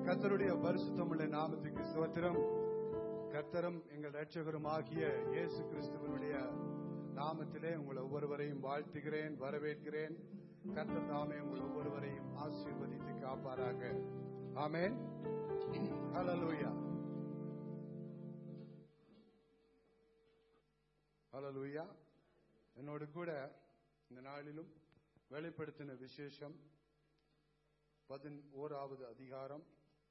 கர்த்தருடைய பரிசுத்தமுள்ள நாமத்துக்கு ஸ்தோத்திரம் கர்த்தரும் எங்கள் ரட்சகரும் ஆகிய இயேசு கிறிஸ்துவனுடைய நாமத்திலே உங்கள் ஒவ்வொருவரையும் வாழ்த்துகிறேன் வரவேற்கிறேன் கர்த்தர் தாமே உங்கள் ஒவ்வொருவரையும் ஆசீர்வதித்து காப்பாராக ஆமென் ஹalleluya ஹalleluya என்னோடு கூட இந்த நாளிலும் வெளிப்படுத்தின விசேஷம் பதினோராவது அதிகாரம்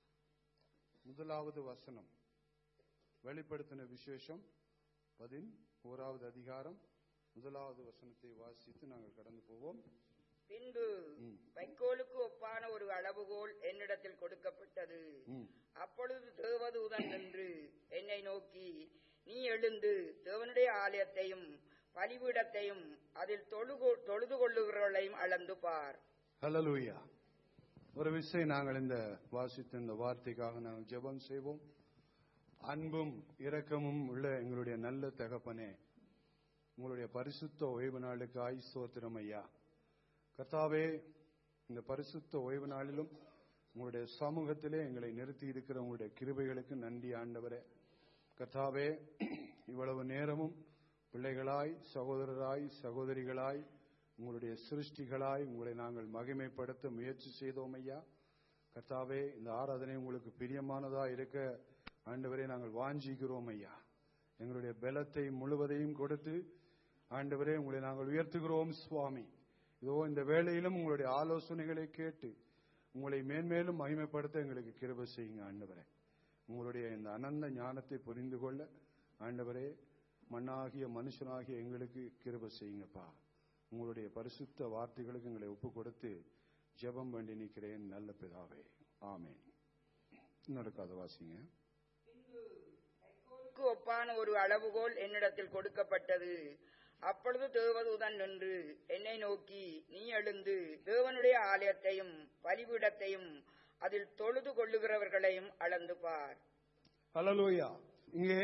முதலாவது வசனம் வெளிப்படுத்தின விசேஷம் பதின் ஓராவது அதிகாரம் முதலாவது வசனத்தை வாசித்து நாங்கள் கடந்து போவோம் பின்பு ம். வைக்கோலுக்கு ஒப்பான ஒரு அளவுகோல் என்னிடத்தில் கொடுக்கப்பட்டது ம். அப்பொழுது தேவதூதன் நின்று என்னை நோக்கி நீ எழுந்து தேவனுடைய ஆலயத்தையும் பலிபீடத்தையும் அதில் தொழுகு- தொழுது கொள்ளுகிறவர்களையும் அளந்து பார் ஹalleluya ஒரு விஷயம் நாங்கள் இந்த வாசித்த இந்த வார்த்தைக்காக நாங்கள் ஜெபம் செய்வோம் அன்பும் இரக்கமும் உள்ள எங்களுடைய நல்ல தகப்பனே உங்களுடைய பரிசுத்த ஓய்வு நாளுக்கு ஆய்ஸ்தோத்திரம் ஐயா கர்த்தாவே இந்த பரிசுத்த ஓய்வு நாளிலும் உங்களுடைய சமூகத்திலே எங்களை நிறுத்தி இருக்கிற உங்களுடைய கிருபைகளுக்கு நன்றி ஆண்டவரே கர்த்தாவே இவ்வளவு நேரமும் பிள்ளைகளாய் சகோதரராய் சகோதரிகளாய் உங்களுடைய சிருஷ்டிகளாய் உங்களை நாங்கள் மகிமைப்படுத்த முயற்சி செய்தோம் ஐயா கர்த்தாவே இந்த ஆராதனை உங்களுக்கு பிரியமானதா இருக்க ஆண்டவரே நாங்கள் வாஞ்சிக்கிறோம் ஐயா எங்களுடைய பலத்தை முழுவதையும் கொடுத்து ஆண்டவரே உங்களை நாங்கள் உயர்த்துகிறோம் சுவாமி இதோ இந்த வேளையிலும் உங்களுடைய ஆலோசனைகளை கேட்டு உங்களை மேன்மேலும் மகிமைப்படுத்த எங்களுக்கு கிருபை செய்யுங்க ஆண்டவரே உங்களுடைய இந்த அனந்த ஞானத்தை புரிந்து கொள்ள ஆண்டவரே மண்ணாகிய மனுஷனாகிய எங்களுக்கு கிருபை செய்யுங்கப்பா உங்களுடைய பரிசுத்த வார்த்தைகளுக்கு எங்களை ஒப்பு கொடுத்து ஜெபம் வேண்டி நிற்கிறேன் நல்ல பிதாவே ஆமென் இன்னொரு கதை வாசிங்க வைக்கோலுக்கு ஒப்பான ஒரு அளவுகோல் என்னிடத்தில் கொடுக்கப்பட்டது அப்பொழுது தேவதூதன் நின்று என்னை நோக்கி நீ எழுந்து தேவனுடைய ஆலயத்தையும் பலிபீடத்தையும் அதில் தொழுது கொள்ளுகிறவர்களையும் அளந்து பார் ஹalleluya இங்கே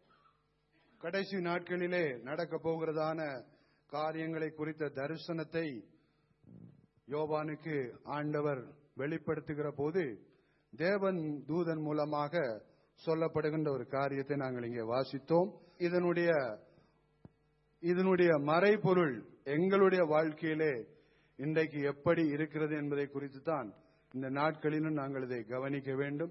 கடைசி நாட்களிலே நடக்க போகிறதான காரியங்களை குறித்த தரிசனத்தை யோவானுக்கு ஆண்டவர் வெளிப்படுத்துகிற போது தேவன் தூதன் மூலமாக சொல்லப்படுகின்ற ஒரு காரியத்தை நாங்கள் இங்கே வாசித்தோம் இதனுடைய இதனுடைய மறைபொருள் எங்களுடைய வாழ்க்கையிலே இன்றைக்கு எப்படி இருக்கிறது என்பதை குறித்து தான் இந்த நாட்களிலும் நாங்கள் இதை கவனிக்க வேண்டும்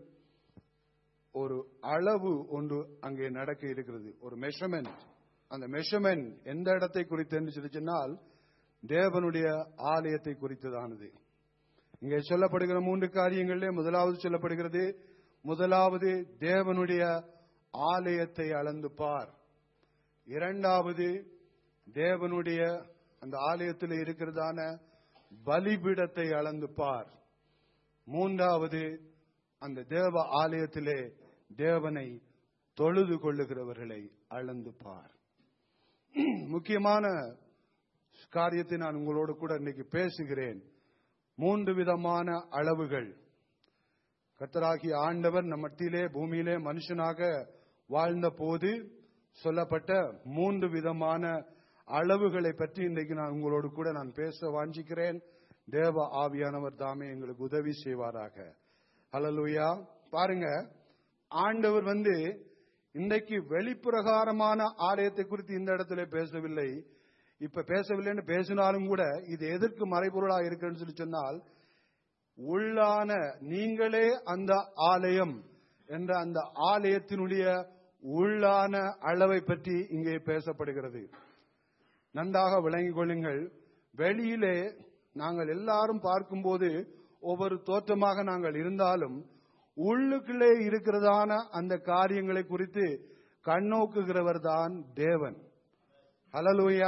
ஒரு அளவு ஒன்று அங்கே நடக்க இருக்கிறது ஒரு மெஷர்மெண்ட் அந்த மெஷர்மெண்ட் எந்த இடத்தை குறித்து என்று சொல்லி சொன்னால் தேவனுடைய ஆலயத்தை குறித்ததானது இங்கே சொல்லப்படுகிற மூன்று காரியங்களிலே முதலாவது சொல்லப்படுகிறது முதலாவது தேவனுடைய ஆலயத்தை அளந்து பார் இரண்டாவது தேவனுடைய அந்த ஆலயத்தில் இருக்கிறதான பலிபீடத்தை அளந்து பார் மூன்றாவது அந்த தேவ ஆலயத்திலே தேவனை தொழுது கொள்ளுகிறவர்களை அளந்து பார் முக்கியமான காரியத்தை நான் உங்களோடு கூட இன்னைக்கு பேசுகிறேன் மூன்று விதமான அளவுகள் கர்த்தராகிய ஆண்டவர் நம் மத்தியிலே பூமியிலே மனுஷனாக வாழ்ந்த போது சொல்லப்பட்ட மூன்று விதமான அளவுகளை பற்றி இன்றைக்கு நான் உங்களோடு கூட நான் பேச வாஞ்சிக்கிறேன் தேவ ஆவியானவர் தாமே எங்களுக்கு உதவி செய்வாராக ஹalleluya பாருங்க ஆண்டவர் வந்து இன்றைக்கு வெளிப்பிரகாரமான ஆலயத்தை குறித்து இந்த இடத்துல பேசவில்லை இப்ப பேசவில்லைன்னு பேசினாலும் கூட இது எதற்கு மறைபொருளா இருக்குன்னு சொல்லி சொன்னால் உள்ளான நீங்களே அந்த ஆலயம் என்ற அந்த ஆலயத்தினுடைய உள்ளான அளவை பற்றி இங்கே பேசப்படுகிறது நன்றாக விளங்கிக் கொள்ளுங்கள் வெளியிலே நாங்கள் எல்லாரும் பார்க்கும்போது ஒவ்வொரு தோற்றமாக நாங்கள் இருந்தாலும் உள்ளுக்குள்ளே இருக்கிறதான அந்த காரியங்களை குறித்து கண்ணோக்குகிறவர் தான் தேவன் ஹலலூயா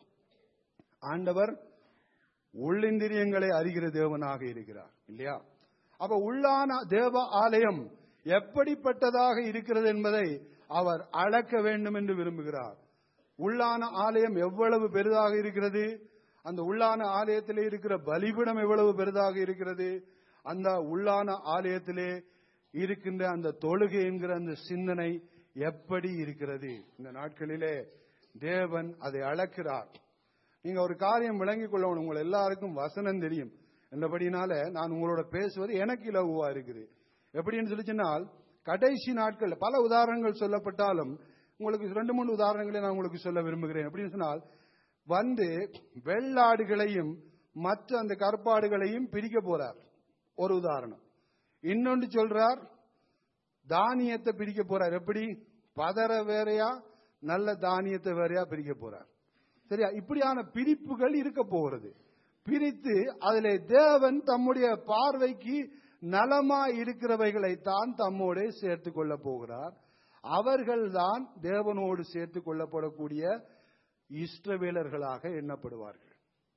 ஆண்டவர் உள்ளிந்திரியங்களை அறிகிற தேவனாக இருக்கிறார் இல்லையா அப்ப உள்ளான தேவ ஆலயம் எப்படிப்பட்டதாக இருக்கிறது என்பதை அவர் அளக்க வேண்டும் என்று விரும்புகிறார் உள்ளான ஆலயம் எவ்வளவு பெரிதாக இருக்கிறது அந்த உள்ளான ஆலயத்திலே இருக்கிற பலிபீடம் எவ்வளவு பெரிதாக இருக்கிறது அந்த உள்ளான ஆலயத்திலே இருக்கின்ற அந்த தொழுகை என்கிற அந்த சிந்தனை எப்படி இருக்கிறது இந்த நாட்களிலே தேவன் அதை அளக்கிறார் நீங்க ஒரு காரியம் விளங்கிக் கொள்ளணும் உங்கள் எல்லாருக்கும் வசனம் தெரியும் என்றபடினால நான் உங்களோட பேசுவது எனக்கு இலகுவா இருக்குது எப்படின்னு சொல்லி சொன்னால் கடைசி நாட்கள் பல உதாரணங்கள் சொல்லப்பட்டாலும் உங்களுக்கு ரெண்டு மூணு உதாரணங்களை நான் உங்களுக்கு சொல்ல விரும்புகிறேன் எப்படின்னு சொன்னால் வந்து வெள்ளாடுகளையும் மற்ற அந்த கற்பாடுகளையும் பிரிக்க போறார் ஒரு உதாரணம் இன்னொன்று சொல்றார் தானியத்தை பிரிக்க போறார் எப்படி பதற வேறையா நல்ல தானியத்தை வேறையா பிரிக்க போறார் சரியா இப்படியான பிரிப்புகள் இருக்க போகிறது பிரித்து அதிலே தேவன் தம்முடைய பார்வைக்கு நலமா இருக்கிறவைகளை தான் தம்மோட சேர்த்து கொள்ள போகிறார் அவர்கள்தான் தேவனோடு சேர்த்து கொள்ளப்படக்கூடிய இஷ்டவேலர்களாக எண்ணப்படுவார்கள்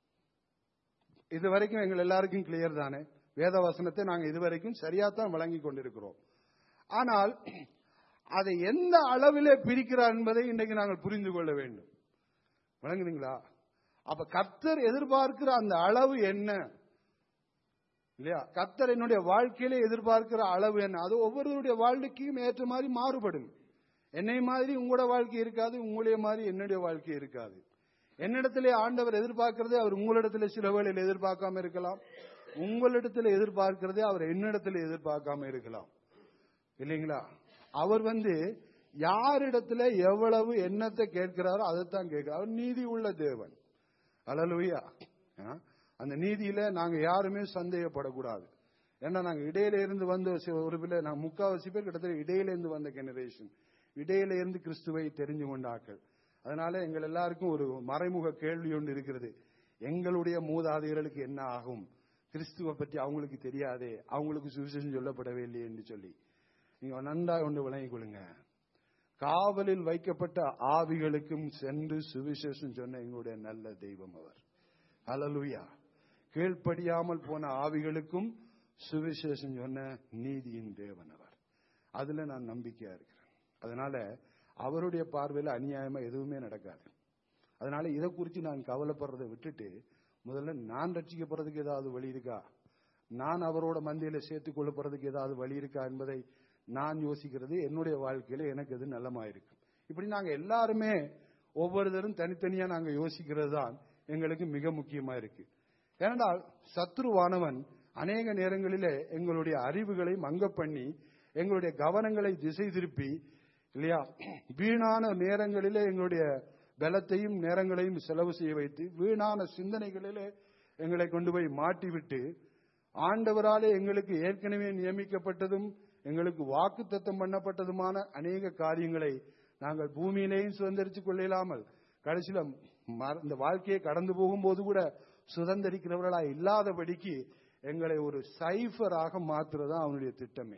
இதுவரைக்கும் எங்கள் எல்லாருக்கும் கிளியர் தானே வேத வசனத்தை நாங்கள் இதுவரைக்கும் சரியாத்தான் வழங்கி கொண்டிருக்கிறோம் ஆனால் அதை எந்த அளவிலே பிரிக்கிறார் என்பதை இன்றைக்கு நாங்கள் புரிந்து கொள்ள வேண்டும் வழங்குறீங்களா அப்ப கர்த்தர் எதிர்பார்க்கிற அந்த அளவு என்ன இல்லையா கர்த்தர் என்னுடைய வாழ்க்கையில எதிர்பார்க்கிற அளவு என்ன அது ஒவ்வொருவருடைய வாழ்க்கையும் ஏற்ற மாதிரி மாறுபடும் என்னை மாதிரி உங்களோட வாழ்க்கை இருக்காது உங்களுடைய மாதிரி என்னுடைய வாழ்க்கை இருக்காது என்னிடத்திலே ஆண்டவர் எதிர்பார்க்கிறதே அவர் உங்களிடத்திலே சில வேளையில் எதிர்பார்க்காம இருக்கலாம் உங்களிடத்தில் எதிர்பார்க்கிறதே அவர் என்னிடத்தில் எதிர்பார்க்காம இருக்கலாம் இல்லைங்களா அவர் வந்து யாரிடத்துல எவ்வளவு எண்ணத்தை கேட்கிறாரோ அதைத்தான் கேட்கிறார் அவர் நீதி உள்ள தேவன் அலலுயா அந்த நீதியில நாங்க யாருமே சந்தேகப்படக்கூடாது ஏன்னா நாங்க இடையில இருந்து வந்த சி- ஒரு பிள்ளை நாங்க முக்காவாசி பேர் கிட்டத்தட்ட இடையில இருந்து வந்த ஜெனரேஷன் இடையில இருந்து கிறிஸ்துவை தெரிஞ்சு கொண்ட ஆட்கள் அதனால எங்கள் எல்லாருக்கும் ஒரு மறைமுக கேள்வி ஒன்று இருக்கிறது எங்களுடைய மூதாதையர்களுக்கு என்ன ஆகும் கிறிஸ்துவை பற்றி அவங்களுக்கு தெரியாதே அவங்களுக்கு சுவிசேஷம் சொல்லப்படவே இல்லையே என்று சொல்லி நீங்க நன்றா ஒன்று விளங்கிக் கொள்ளுங்க காவலில் வைக்கப்பட்ட ஆவிகளுக்கும் சென்று சுவிசேஷம் சொன்ன எங்களுடைய நல்ல தெய்வம் அவர் ஹalleluya கீழ்ப்படியாமல் போன ஆவிகளுக்கும் சுவிசேஷம் சொன்ன நீதியின் தேவன் அவர் அதுல நான் நம்பிக்கையா இருக்கிறேன் அதனால அவருடைய பார்வையில் அநியாயமா எதுவுமே நடக்காது அதனால இதை குறித்து நான் கவலைப்படுறதை விட்டுட்டு முதல்ல நான் ரட்சிக்கப்படுறதுக்கு ஏதாவது வழி இருக்கா நான் அவரோட மந்தியில சேர்த்துக் கொள்ளப்படுறதுக்கு ஏதாவது வழி இருக்கா என்பதை நான் யோசிக்கிறது என்னுடைய வாழ்க்கையில எனக்கு எது நல்லமாயிருக்கும் இப்படி நாங்க எல்லாருமே ஒவ்வொருத்தரும் தனித்தனியா நாங்க யோசிக்கிறது தான் எங்களுக்கு மிக முக்கியமா இருக்கு ஏனென்றால் சத்ருவானவன் அநேக நேரங்களிலே எங்களுடைய அறிவுகளை மங்க பண்ணி எங்களுடைய கவனங்களை திசை திருப்பி இல்லையா வீணான நேரங்களிலே எங்களுடைய பலத்தையும் நேரங்களையும் செலவு செய்ய வைத்து வீணான சிந்தனைகளிலே எங்களை கொண்டு போய் மாட்டிவிட்டு ஆண்டவராலே எங்களுக்கு ஏற்கனவே நியமிக்கப்பட்டதும் எங்களுக்கு வாக்குத்தத்தம் பண்ணப்பட்டதுமான அநேக காரியங்களை நாங்கள் பூமியிலேயும் சுதந்திரித்துக் கொள்ளாமல் கடைசியில மர- இந்த வாழ்க்கையை கடந்து போகும்போது கூட சுதந்திரிக்கிறவர்களா இல்லாதபடிக்கு எங்களை ஒரு சைஃபராக மாத்துறதா அவனுடைய திட்டமே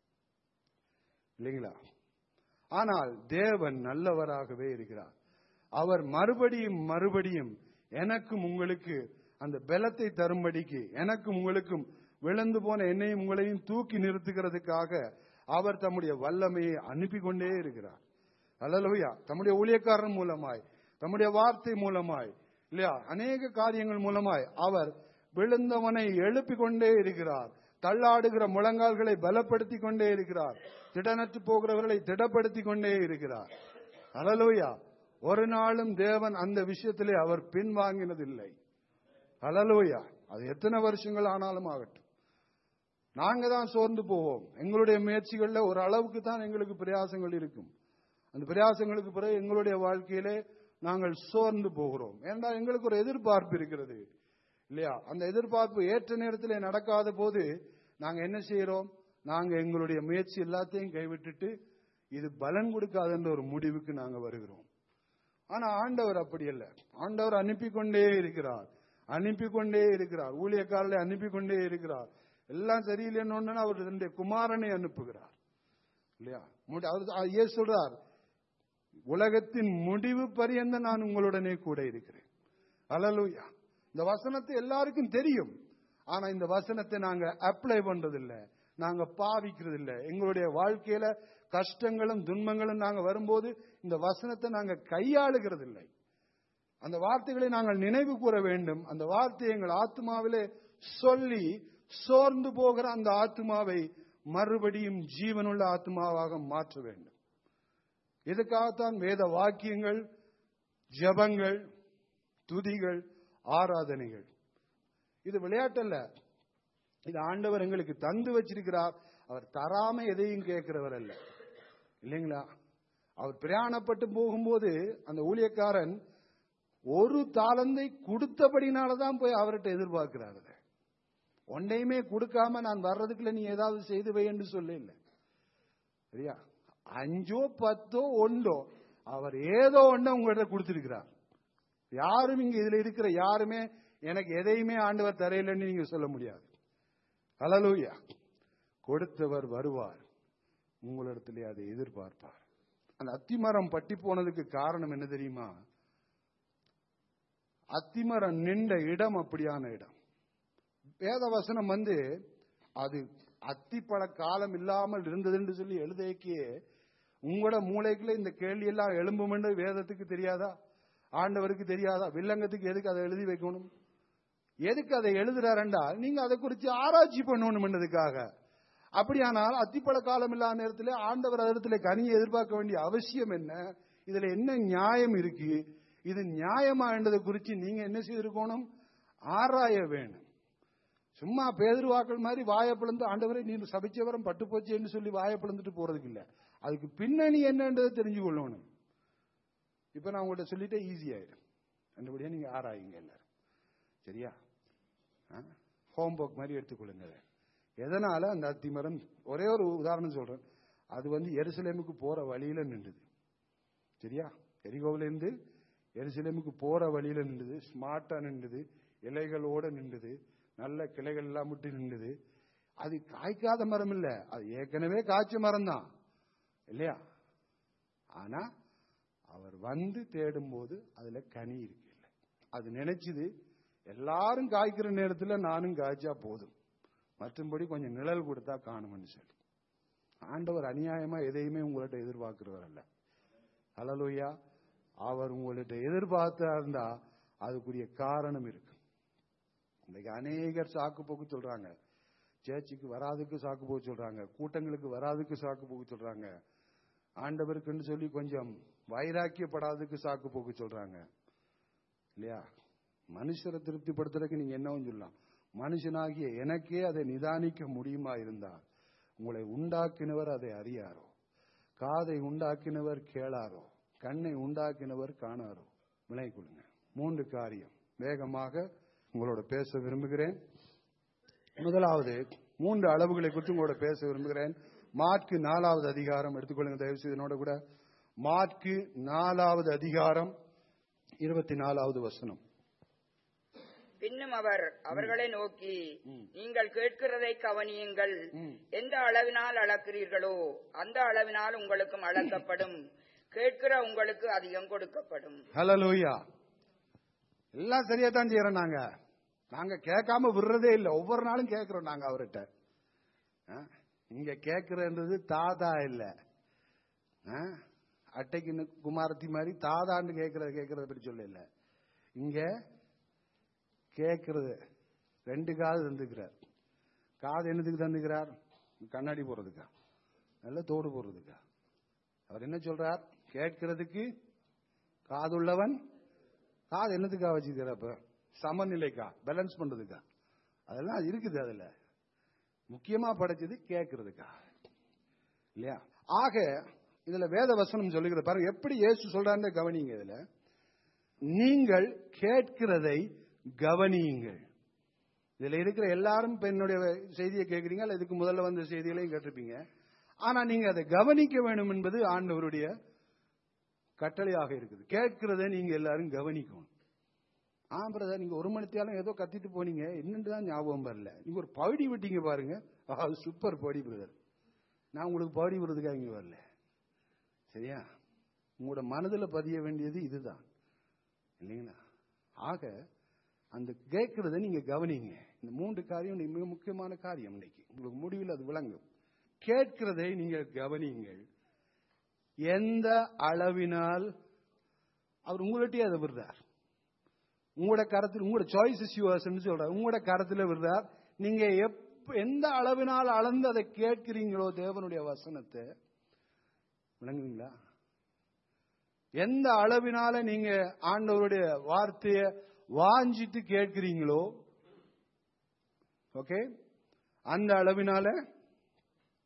இல்லைங்களா ஆனால் தேவன் நல்லவராகவே இருக்கிறார் அவர் மறுபடியும் மறுபடியும் எனக்கும் உங்களுக்கு அந்த பலத்தை தரும்படிக்கு எனக்கும் உங்களுக்கும் விழுந்து போன என்னையும் உங்களையும் தூக்கி நிறுத்துகிறதுக்காக அவர் தம்முடைய வல்லமையை அனுப்பி கொண்டே இருக்கிறார் அல்லலுயா தம்முடைய ஊழியக்காரன் மூலமாய் தம்முடைய வார்த்தை மூலமாய் இல்லையா அநேக காரியங்கள் மூலமாய் அவர் விழுந்தவனை எழுப்பிக் கொண்டே இருக்கிறார் தள்ளாடுகிற முழங்கால்களை பலப்படுத்தி கொண்டே இருக்கிறார் திடனற்று போகிறவர்களை திடப்படுத்தி கொண்டே இருக்கிறார் அலலூயா ஒரு நாளும் தேவன் அந்த விஷயத்திலே அவர் பின்வாங்கினதில்லை அலலூயா அது எத்தனை வருஷங்கள் ஆனாலும் ஆகட்டும் நாங்க தான் சோர்ந்து போவோம் எங்களுடைய முயற்சிகள்ல ஒரு அளவுக்கு தான் எங்களுக்கு பிரயாசங்கள் இருக்கும் அந்த பிரயாசங்களுக்கு பிறகு எங்களுடைய வாழ்க்கையிலே நாங்கள் சோர்ந்து போகிறோம் ஏன்னா எங்களுக்கு ஒரு எதிர்பார்ப்பு இருக்கிறது இல்லையா அந்த எதிர்பார்ப்பு ஏற்ற நேரத்தில் நடக்காத போது நாங்க என்ன செய்யறோம் நாங்க எங்களுடைய முயற்சி எல்லாத்தையும் கைவிட்டுட்டு இது பலன் கொடுக்காதுன்ற ஒரு முடிவுக்கு நாங்க வருகிறோம் ஆனா ஆண்டவர் அப்படி அல்ல ஆண்டவர் அனுப்பி கொண்டே இருக்கிறார் அனுப்பி கொண்டே இருக்கிறார் ஊழியக்காரர்களை அனுப்பி கொண்டே இருக்கிறார் எல்லாம் சரியில்லைன்னு அவர் தன்னுடைய குமாரனை அனுப்புகிறார் இல்லையா முடி- அவர் இயேசு சொல்றார் உலகத்தின் முடிவு பரியந்த நான் உங்களுடனே கூட இருக்கிறேன் அல்லேலூயா இந்த வசனத்தை எல்லாருக்கும் தெரியும் ஆனா இந்த வசனத்தை நாங்க அப்ளை பண்றது இல்ல நாங்க பாவிக்கிறது இல்ல எங்களுடைய வாழ்க்கையில கஷ்டங்களும் துன்பங்களும் நாங்க வரும்போது இந்த வசனத்தை நாங்க கையாளுகிறது இல்லை அந்த வார்த்தைகளை நாங்கள் நினைவு கூற வேண்டும் அந்த வார்த்தையை எங்கள் ஆத்மாவிலே சொல்லி சோர்ந்து போகிற அந்த ஆத்மாவை மறுபடியும் ஜீவனுள்ள ஆத்மாவாக மாற்ற வேண்டும் இதுக்காகத்தான் வேத வாக்கியங்கள் ஜெபங்கள் துதிகள் ஆராதனைகள் இது விளையாட்டல்ல இது ஆண்டவர் எங்களுக்கு தந்து வச்சிருக்கிறார் அவர் தராம எதையும் கேட்கிறவர் அல்ல இல்லைங்களா அவர் பிரயாணப்பட்டு போகும்போது அந்த ஊழியக்காரன் ஒரு தாளந்தை கொடுத்தபடினாலதான் போய் அவர்கிட்ட எதிர்பார்க்கிறார் அதை. ஒன்றையுமே கொடுக்காம நான் வர்றதுக்குள்ள நீ ஏதாவது செய்து வை என்று சொல்ல இல்லை சரியா அஞ்சோ பத்தோ ஒன்றோ அவர் ஏதோ ஒண்ண உங்கள்கிட்ட கொடுத்திருக்கிறார் யாரும் இங்க இதுல இருக்கிற யாருமே எனக்கு எதையுமே ஆண்டவர் தரையிலன்னு நீங்க சொல்ல முடியாது ஹalleluya கொடுத்தவர் வருவார் உங்களிடத்திலே அதை எதிர்பார்ப்பார் அந்த அத்திமரம் பட்டி போனதுக்கு காரணம் என்ன தெரியுமா அத்திமரம் நின்ற இடம் அப்படியான இடம் வேத வசனம் வந்து அது அத்திப்பழ காலம் இல்லாமல் இருந்ததுன்னு சொல்லி எழுதைக்கியே உங்களோட மூளைக்குள்ள இந்த கேள்வி எல்லாம் எழும்புமென்று வேதத்துக்கு தெரியாதா ஆண்டவருக்கு தெரியாதா வில்லங்கத்துக்கு எதுக்கு அதை எழுதி வைக்கணும் எதுக்கு அதை எழுதுறாருண்டா நீங்க அதை குறித்து ஆராய்ச்சி பண்ணணும்ன்றதுக்காக அப்படியானால் அத்திப்பழ காலம் இல்லாத நேரத்தில் ஆண்டவர் இடத்துல கனியை எதிர்பார்க்க வேண்டிய அவசியம் என்ன இதுல என்ன நியாயம் இருக்கு இது நியாயமா என்றதை குறித்து நீங்க என்ன செய்திருக்கணும் ஆராய வேணும் சும்மா பேதுருவாக்கள் மாதிரி வாயை பிளந்து ஆண்டவரை நீ சபிச்சவரம் பட்டு போச்சேன்னு சொல்லி வாயை பிளந்துட்டு போறதுக்கு இல்ல அதுக்கு பின்னணி என்னன்றதை தெரிஞ்சு கொள்ளணும் இப்ப நான் உங்கள்கிட்ட சொல்லிட்டே ஈஸி ஆயிடும் ரெண்டுபடியா நீங்க ஆராயுங்க எல்லாரும் சரியா ஹோம்ஒர்க் மாதிரி எடுத்துக்கொள்ளுங்க அதை. எதனால அந்த அத்திமரம் ஒரே ஒரு உதாரணம் சொல்றேன் அது வந்து எருசலேமுக்கு போற வழியில நின்றுது சரியா எரிகோவில இருந்து எருசலேமுக்கு போற வழியில நின்றுது ஸ்மார்ட்டா நின்றுது இலைகளோட நின்றுது நல்ல கிளைகள் எல்லாம் விட்டு நின்றுது அது காய்க்காத மரம் இல்ல அது ஏற்கனவே காய்ச்ச மரம் தான் இல்லையா ஆனா அவர் வந்து தேடும் போது அதுல கனி இருக்கு இல்ல அது நினைச்சுது எல்லாரும் காய்க்கிற நேரத்துல நானும் காய்ச்சா போதும் மற்றும்படி கொஞ்சம் நிழல் கொடுத்தா காணும்னு சொல்லி ஆண்டவர் அநியாயமா எதையுமே உங்கள்ட்ட எதிர்பார்க்கிறவர் அல்ல ஹalleluya அவர் உங்கள்ட்ட எதிர்பார்த்தா இருந்தா அதுக்குரிய காரணம் இருக்கு இன்னைக்கு அநேகர் சாக்கு போக்கு சொல்றாங்க சேர்ச்சுக்கு வராதுக்கு சாக்கு போக்கு சொல்றாங்க கூட்டங்களுக்கு வராதுக்கு சாக்கு போக்கு சொல்றாங்க ஆண்டவருக்குன்னு சொல்லி கொஞ்சம் வைராக்கியப்படாததுக்கு சாக்கு போக்கு சொல்றாங்க இல்லையா மனுஷரை திருப்திப்படுத்துறதுக்கு நீங்க என்னவும் சொல்லலாம் மனுஷனாகிய எனக்கே அதை நிதானிக்க முடியுமா இருந்தால் உங்களை உண்டாக்கினவர் அதை அறியாரோ காதை உண்டாக்கினவர் கேளாரோ கண்ணை உண்டாக்கினவர் காணாரோ விளை கொள்ளுங்க மூன்று காரியம் வேகமாக உங்களோட பேச விரும்புகிறேன் முதலாவது மூன்று அளவுகளை குறித்து உங்களோட பேச விரும்புகிறேன் மார்க்கு நாலாவது அதிகாரம் எடுத்துக்கொள்ளுங்க தயவு செய்து என்னோட கூட மார்க்கு நாலாவது அதிகாரம் இருபத்தி நாலாவது வசனம் பின்னும் அவர் அவர்களை நோக்கி நீங்கள் கேட்கிறதை கவனியுங்கள் எந்த அளவினால் அளக்கிறீர்களோ அந்த அளவினால் உங்களுக்கும் அளக்கப்படும் கேட்கிற உங்களுக்கு அதிகம் கொடுக்கப்படும் ஹலலூயா எல்லாம் சரியா தான் செய்யறோம் நாங்க நாங்க கேட்காம விடுறதே இல்லை ஒவ்வொரு நாளும் கேட்கிறோம் நாங்க அவர்கிட்ட ஆ? இங்க கேட்கறது தாதா இல்ல ஆ? அட்டைக்கு நு- குமாரத்தி மாதிரி தாதான்னு கேட்கறது கேட்கறத பற்றி சொல்ல இல்ல இங்க கேட்கறது ரெண்டு காது தந்துக்கிறார் காது என்னதுக்கு தந்துக்கிறார் கண்ணாடி போடுறதுக்கா நல்ல தோடு போடுறதுக்கா அவர் என்ன சொல்றார் கேட்கிறதுக்கு காதுள்ளவன் காது என்னத்துக்கா வச்சுக்கிற அப்ப சமநிலைக்கா பேலன்ஸ் பண்றதுக்கா அதெல்லாம் இருக்குது அதுல முக்கியமா படைச்சது கேட்கறதுக்கா இல்லையா ஆக இதுல வேத வசனம் சொல்லுகிற பாருங்க எப்படி இயேசு சொல்றாருன்னு கவனிங்க இதுல நீங்கள் கேட்கிறதை கவனியுங்கள் இதுல இருக்கிற எல்லாரும் இப்ப என்னுடைய செய்தியை கேட்கறீங்க அல்ல இதுக்கு முதல்ல வந்த செய்திகளையும் கேட்டிருப்பீங்க ஆனா நீங்க அதை கவனிக்க வேண்டும் என்பது ஆண்டவருடைய கட்டளையாக இருக்குது கேட்கிறதை நீங்க எல்லாரும் கவனிக்கணும் ஆ பிரதர் நீங்க ஒரு மணித்தியாலும் ஏதோ கத்திட்டு போனீங்க என்னன்னு தான் ஞாபகம் வரல நீங்க ஒரு பகுடி விட்டீங்க பாருங்க ஆ, சூப்பர் படி பிரதர் நான் உங்களுக்கு பகுடி விடுறதுக்காக இங்க வரல சரியா உங்களோட மனதுல பதிய வேண்டியது இதுதான் இல்லைங்களா ஆக அந்த கேட்கறதை நீங்க கவனிங்க இந்த மூன்று காரியம் இன்னைக்கு மிக முக்கியமான காரியம் இன்னைக்கு உங்களுக்கு முடிவில் அது விளங்கும் கேட்கிறதை நீங்கள் கவனியுங்கள் எந்த அளவினால் அவர் உங்கள்கிட்டயே அதை விடுறார் உங்களோட கரத்தில் உங்களோட சாய்ஸ் இஸ் யுவர்ஸ் சொல்றார் உங்களோட கரத்தில் விடுறார் நீங்க எப்ப எந்த அளவினால் அளந்து அதை கேட்கிறீங்களோ தேவனுடைய வசனத்தை விளங்குவீங்களா எந்த அளவினால நீங்க ஆண்டவருடைய வார்த்தைய வாஞ்சிட்டு கேட்கிறீங்களோ ஓகே அந்த அளவினால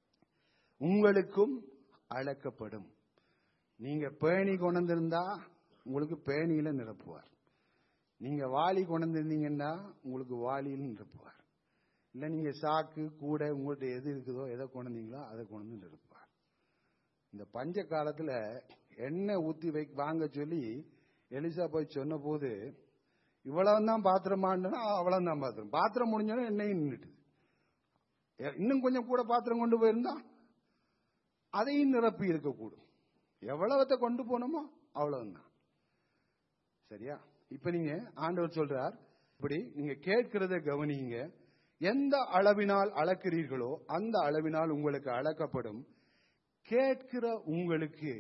உங்களுக்கும் அளக்கப்படும் நீங்க பேணி கொண்டிருந்தா உங்களுக்கு பேணியில நிரப்புவார் நீங்க வாளி கொண்டிருந்தீங்கன்னா உங்களுக்கு வாளியில் நிரப்புவார் இல்ல நீங்க சாக்கு கூட உங்கள்ட்ட எது இருக்குதோ எதை கொண்டீங்களோ அதை கொண்டு வந்து நிரப்புவார் இந்த பஞ்ச காலத்துல எண்ணெய் ஊத்தி வை வாங்க சொல்லி எலிசா போய் சொன்ன போது இவ்வளவுதான் பாத்திரமானா அவ்வளவுதான் பாத்திரம் பாத்திரம் முடிஞ்சோன்னா எண்ணெயும் நின்றுட்டு இன்னும் கொஞ்சம் கூட பாத்திரம் கொண்டு போயிருந்தா அதையும் நிரப்பி இருக்கக்கூடும் எவ்வளவத்தை கொண்டு போனோமோ அவ்வளவுதான் சரியா இப்ப நீங்க ஆண்டவர் சொல்றார் இப்படி நீங்க கேட்கிறத கவனிங்க எந்த அளவினால் அளக்கிறீர்களோ அந்த அளவினால் உங்களுக்கு அளக்கப்படும் கேட்கிற உங்களுக்கு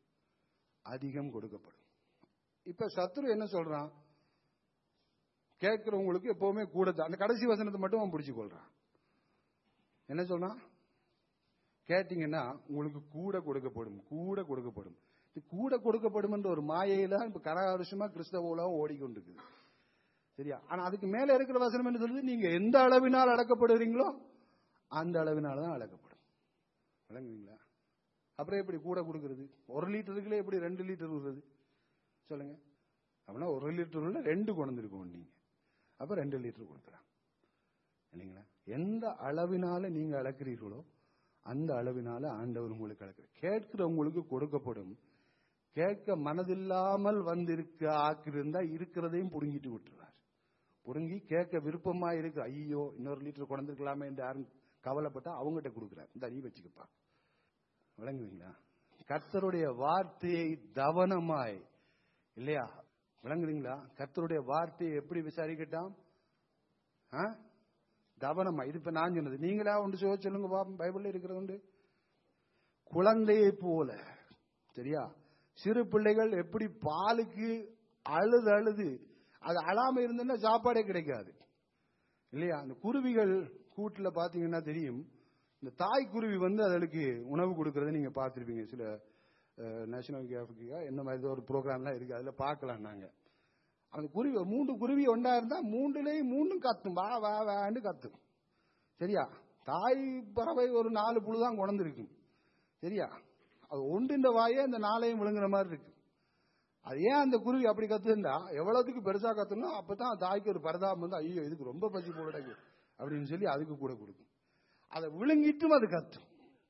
அதிகம் கொடுக்கப்படும் இப்ப சத்துரு என்ன சொல்றான் கேட்கிறவங்களுக்கு எப்பவுமே கூட தான். அந்த கடைசி வசனத்தை மட்டும் அவன் பிடிச்சு கொள்றான் என்ன சொல்றான் கேட்டீங்கன்னா உங்களுக்கு கூட கொடுக்கப்படும் கூட கொடுக்கப்படும் இது கூட கொடுக்கப்படும் என்ற ஒரு மாயையில இப்ப கர வருஷமா கிறிஸ்தவ உலகம் ஓடிக்கொண்டிருக்குது சரியா ஆனா அதுக்கு மேல இருக்கிற வசனம் என்ன சொல்லுது நீங்க எந்த அளவினால் அடக்கப்படுறீங்களோ அந்த அளவினால தான் அடக்கப்படும் விளங்குவீங்களா அப்புறம் எப்படி கூட கொடுக்கறது ஒரு லிட்டருக்குள்ள எப்படி ரெண்டு லிட்டர் விடுறது சொல்லுங்க அப்படின்னா ஒரு லிட்டருக்குள்ள ரெண்டு கொண்டு இருக்கணும் நீங்க அப்ப ரெண்டு லிட்டர் கொடுக்கலாம் இல்லைங்களா எந்த அளவினால நீங்க அளக்கிறீர்களோ அந்த அளவினால ஆண்டவர் உங்களுக்கு அளக்கிறார் கேட்கிறவங்களுக்கு கொடுக்கப்படும் கேட்க மனதில்லாமல் வந்திருக்க ஆக்கிருந்தா இருக்கிறதையும் புடுங்கிட்டு விட்டுறார் புடுங்கி கேட்க விருப்பமா இருக்கு ஐயோ இன்னொரு லிட்டர் கொண்டிருக்கலாமே என்று யாரும் கவலைப்பட்டா அவங்ககிட்ட கொடுக்குறார் இந்த நீ வச்சுக்கப்பா விளங்குவீங்களா கர்த்தருடைய வார்த்தையை தவனமாய் இல்லையா விளங்குறீங்களா கர்த்தருடைய வார்த்தையை எப்படி விசாரிக்கட்டாம் ஆ? தவனமா இது இப்ப நான் சொன்னது நீங்களா ஒன்று சொல்ல சொல்லுங்க பாப்போம் பைபிள்ல இருக்கிறது உண்டு குழந்தையை போல சரியா சிறு பிள்ளைகள் எப்படி பாலுக்கு அழுது அழுது அது அழாம இருந்ததுன்னா சாப்பாடே கிடைக்காது இல்லையா அந்த குருவிகள் கூட்டுல பாத்தீங்கன்னா தெரியும் இந்த தாய் குருவி வந்து அதுகளுக்கு உணவு கொடுக்கறத நீங்க பார்த்திருப்பீங்க சில நேஷனல் ஜியோகிராஃபிக்கா என்ன மாதிரி ஏதோ ஒரு ப்ரோக்ராம்லாம் இருக்கு அதுல பார்க்கலாம் நாங்க அந்த குருவி ஒரு மூன்று குருவி ஒன்றா இருந்தா மூன்றுலேயும் மூணும் கத்தும் வா வா வான்னு கத்தும் சரியா தாய் பறவை ஒரு நாலு புழு தான் குணந்திருக்கும் சரியா அது ஒன்றின் வாயே அந்த நாளையும் விழுங்குற மாதிரி இருக்கு அது ஏன் அந்த குருவி அப்படி கத்துண்டா எவ்வளவுக்கு பெருசா கத்தணும் அப்பதான் தாய்க்கு ஒரு பரதாபம் வந்து ஐயோ இதுக்கு ரொம்ப பசி போடுறாங்க அப்படின்னு சொல்லி அதுக்கு கூட கொடுக்கும் அதை விழுங்கிட்டும் அது கத்தும்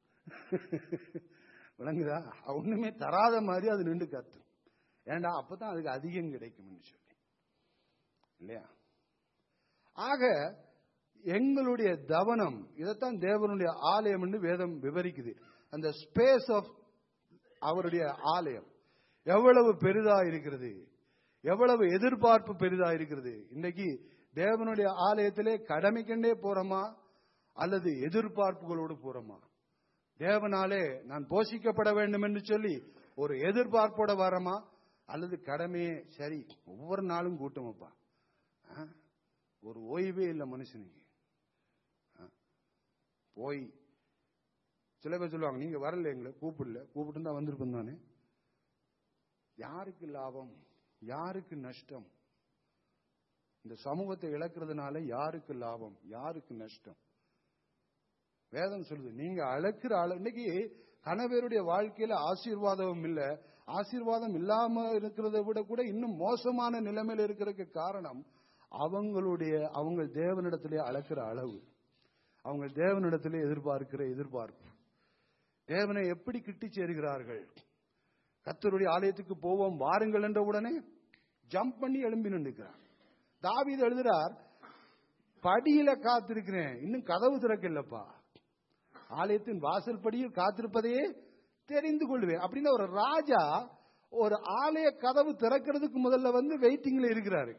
விளங்குதா ஒண்ணுமே தராத மாதிரி அது நின்று கத்தும் ஏண்டா அப்பதான் அதுக்கு அதிகம் கிடைக்கும்னு சொல்லி இல்லையா ஆக எங்களுடைய தவனம் இதைத்தான் தேவனுடைய ஆலயம் என்று வேதம் விவரிக்குது அந்த ஸ்பேஸ் ஆஃப் அவருடைய ஆலயம் எவ்வளவு பெரிதா இருக்கிறது எவ்வளவு எதிர்பார்ப்பு பெரிதா இருக்கிறது இன்னைக்கு தேவனுடைய ஆலயத்திலே கடமைக்கண்டே போறோமா அல்லது எதிர்பார்ப்புகளோடு போறோமா தேவனாலே நான் போஷிக்கப்பட வேண்டும் என்று சொல்லி ஒரு எதிர்பார்ப்போட வரமா அல்லது கடமையே சரி ஒவ்வொரு நாளும் கூட்டமப்பா ஆ? ஒரு ஓய்வே இல்லை மனுஷனுக்கு ஆ? போய் சில பேர் சொல்லுவாங்க நீங்க வரல எங்களை கூப்பிடல கூப்பிட்டு தான் வந்திருப்பேன் தானே யாருக்கு லாபம் யாருக்கு நஷ்டம் இந்த சமூகத்தை இழக்கிறதுனால யாருக்கு லாபம் யாருக்கு நஷ்டம் வேதம் சொல்லுது நீங்க அழைக்கிற ஆள இன்னைக்கு கணவருடைய வாழ்க்கையில ஆசீர்வாதம் இல்ல ஆசீர்வாதம் இல்லாம இருக்கிறத விட கூட இன்னும் மோசமான நிலைமையில இருக்கிறதுக்கு காரணம் அவங்களுடைய அவங்க தேவனிடத்திலே அளக்கிற அளவு அவங்க தேவனிடத்திலே எதிர்பார்க்கிற எதிர்பார்ப்பு தேவனை எப்படி கிட்டி சேருகிறார்கள் கத்தருடைய ஆலயத்துக்கு போவோம் வாருங்கள் என்ற உடனே ஜம்ப் பண்ணி எழும்பி நின்றுக்கிறார் தாவீது எழுதுறார் படியில காத்திருக்கிறேன் இன்னும் கதவு திறக்கலப்பா ஆலயத்தின் வாசல் படியில் காத்திருப்பதையே தெரிந்து கொள்வேன் அப்படின்னு ஒரு ராஜா ஒரு ஆலய கதவு திறக்கிறதுக்கு முதல்ல வந்து வெயிட்டிங்ல இருக்கிறாரு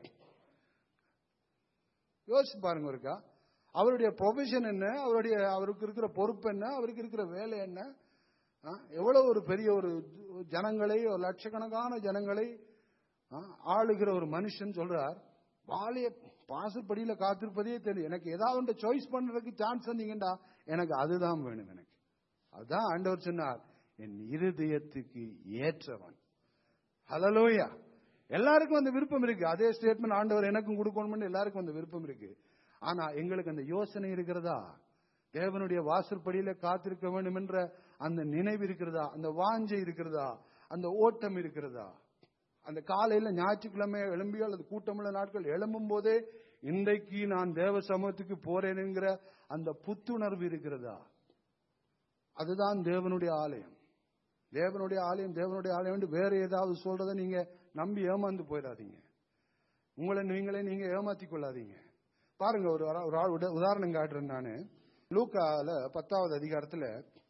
யோசிச்சு பாருங்க இருக்கா அவருடைய ப்ரொஃபஷன் என்ன அவருடைய அவருக்கு இருக்கிற பொறுப்பு என்ன அவருக்கு இருக்கிற வேலை என்ன ஆ, எவ்வளவு ஒரு பெரிய ஒரு ஜனங்களை ஒரு லட்சக்கணக்கான ஜனங்களை ஆ, ஆளுகிற ஒரு மனுஷன் சொல்றார் வாழைய பாசுபடியில காத்திருப்பதே தெரியும் எனக்கு ஏதாவது ஒன்று சாய்ஸ் பண்றதுக்கு சான்ஸ் தந்தீங்கடா எனக்கு அதுதான் வேணும் எனக்கு அதுதான் ஆண்டவர் சொன்னார் என் இருதயத்துக்கு ஏற்றவன் ஹலலோயா எல்லாருக்கும் அந்த விருப்பம் இருக்கு அதே ஸ்டேட்மெண்ட் ஆண்டவர் எனக்கும் கொடுக்கணும்னு எல்லாருக்கும் அந்த விருப்பம் இருக்கு ஆனா எங்களுக்கு அந்த யோசனை இருக்கிறதா தேவனுடைய வாசற்படியில காத்திருக்க வேண்டும் என்ற அந்த நினைவு இருக்கிறதா அந்த வாஞ்சை இருக்கிறதா அந்த ஓட்டம் இருக்கிறதா அந்த காலையில ஞாயிற்றுக்கிழமை எழும்பியோ அல்லது கூட்டமுள்ள நாட்கள் எழும்பும் போதே இன்றைக்கு நான் தேவ சமூகத்துக்கு போறேன் என்கிற அந்த புத்துணர்வு இருக்கிறதா அதுதான் தேவனுடைய ஆலயம் தேவனுடைய ஆலயம் தேவனுடைய ஆலயம் என்று வேற ஏதாவது சொல்றதை நீங்க நம்பி ஏமாந்து போயிடாதீங்க உங்களை நீங்களே நீங்க ஏமாத்திக் கொள்ளாதீங்க பாருங்க ஒரு ஆள- ஒரு ஆள் உட- உதாரணம் காட்டுறேன் நானு லூக்கால பத்தாவது அதிகாரத்துல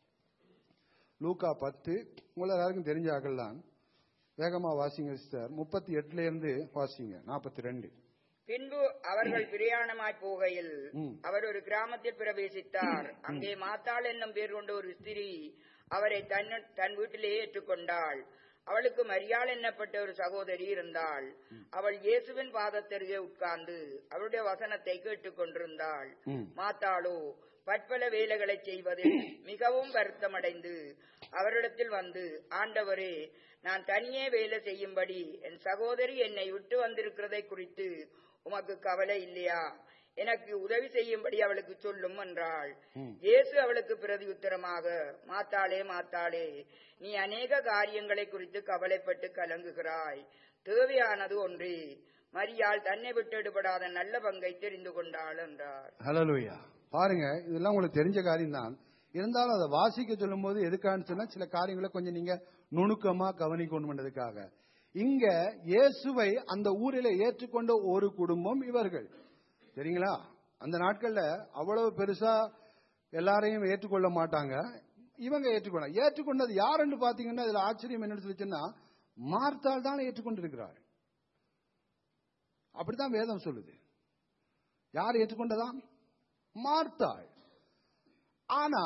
லூக்கா பத்து உங்களை எல்லாருக்கும் தெரிஞ்ச ஆக்கள் தான் வேகமா வாசிங்க சிஸ்டர் முப்பத்தி எட்டுல இருந்து வாசிங்க நாற்பத்தி ரெண்டு பின்பு அவர்கள் பிரயாணமாய் போகையில் ம். அவர் ஒரு கிராமத்தில் பிரவேசித்தார் அங்கே மாத்தாள் என்னும் பேர் கொண்ட ஒரு ஸ்திரீ அவரை தன் தன் வீட்டிலே ஏற்றுக்கொண்டாள் அவளுக்கு மரியாள் என்னப்பட்ட ஒரு சகோதரி இருந்தாள் அவள் இயேசுவின் பாதத்தருகே உட்கார்ந்து அவருடைய வசனத்தை கேட்டுக் கொண்டிருந்தாள் ம். மாத்தாளோ பற்பல வேலைகளை செய்வதில் மிகவும் வருத்தமடைந்து அவரிடத்தில் வந்து ஆண்டவரே நான் தனியே வேலை செய்யும்படி என் சகோதரி என்னை விட்டு வந்திருக்கிறதை குறித்து உமக்கு கவலை இல்லையா எனக்கு உதவி செய்யும்படி அவளுக்கு சொல்லும் என்றாள் இயேசு அவளுக்கு பிரதியுத்தரமாக மாத்தாளே மாத்தாளே நீ அநேக காரியங்களை குறித்து கவலைப்பட்டு கலங்குகிறாய் தேவையானது ஒன்றே மரியாள் தன்னை விட்டு எடுபடாத நல்ல பங்கை தெரிந்து கொண்டாள் என்றார் ஹலலூயா பாருங்க இதெல்லாம் உங்களுக்கு தெரிஞ்ச காரியம் தான் இருந்தாலும் அதை வாசிக்க சொல்லும்போது எதுக்கான்னு சொன்னா சில காரியங்களை கொஞ்சம் நீங்க நுணுக்கமா கவனிக்கணும்ன்றதுக்காக இங்க இயேசுவை அந்த ஊரில ஏற்றுக்கொண்ட ஒரு குடும்பம் இவர்கள் சரிங்களா அந்த நாட்கள்ல அவ்வளவு பெருசா எல்லாரையும் ஏற்றுக்கொள்ள மாட்டாங்க இவங்க ஏற்றுக்கொள்ள ஏற்றுக்கொண்டது யாருன்னு பாத்தீங்கன்னா இதுல ஆச்சரியம் என்னன்னு சொல்லிச்சுன்னா மார்த்தாள் தான் ஏற்றுக்கொண்டிருக்கிறார் அப்படித்தான் வேதம் சொல்லுது யார் ஏற்றுக்கொண்டதா மார்த்தாள் ஆனா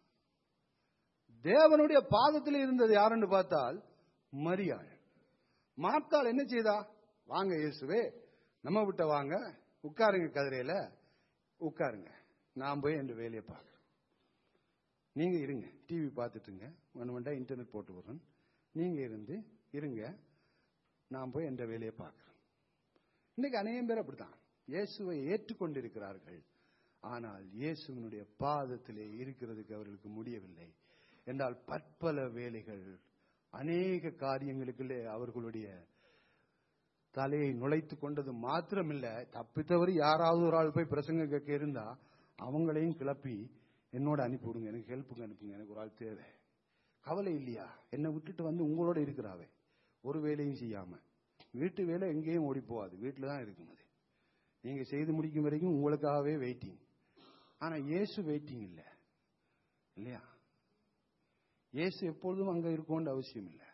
தேவனுடைய பாதத்தில் இருந்தது யாருன்னு பார்த்தால் மரியாள் மார்த்தாள் என்ன செய்தா வாங்க இயேசுவே நம்ம விட்ட வாங்க உட்காருங்க கதிரையில உட்காருங்க நான் போய் என் வேலையை பார்க்கறேன் நீங்க இருங்க டிவி பார்த்துட்டுங்க ஒன்று வேண்டா இன்டர்நெட் போட்டு விடுறேன் நீங்க இருந்து இருங்க நான் போய் என் வேலையை பார்க்கறேன் இன்னைக்கு அநேகம் பேர் அப்படித்தான் இயேசுவை ஏற்றுக்கொண்டிருக்கிறார்கள் ஆனால் இயேசுவினுடைய பாதத்திலே இருக்கிறதுக்கு அவர்களுக்கு முடியவில்லை என்றால் பற்பல வேலைகள் அநேக காரியங்களுக்குள்ளே அவர்களுடைய தலையை நுழைத்து கொண்டது மாத்திரமில்ல தப்பித்தவரை யாராவது ஒரு ஆள் போய் பிரசங்க கேட்க இருந்தா அவங்களையும் கிளப்பி என்னோட அனுப்பி விடுங்க எனக்கு ஹெல்ப்புக்கு அனுப்புங்க எனக்கு ஒரு ஆள் தேவை கவலை இல்லையா என்னை விட்டுட்டு வந்து உங்களோட இருக்கிறாவே ஒரு வேலையும் செய்யாம வீட்டு வேலை எங்கேயும் ஓடி போகாது வீட்டில் தான் இருக்கும் அது நீங்க செய்து முடிக்கும் வரைக்கும் உங்களுக்காகவே வெயிட்டிங் ஆனா இயேசு வெயிட்டிங் இல்லை இல்லையா இயேசு எப்பொழுதும் அங்க இருக்கும்னு அவசியம் இல்லை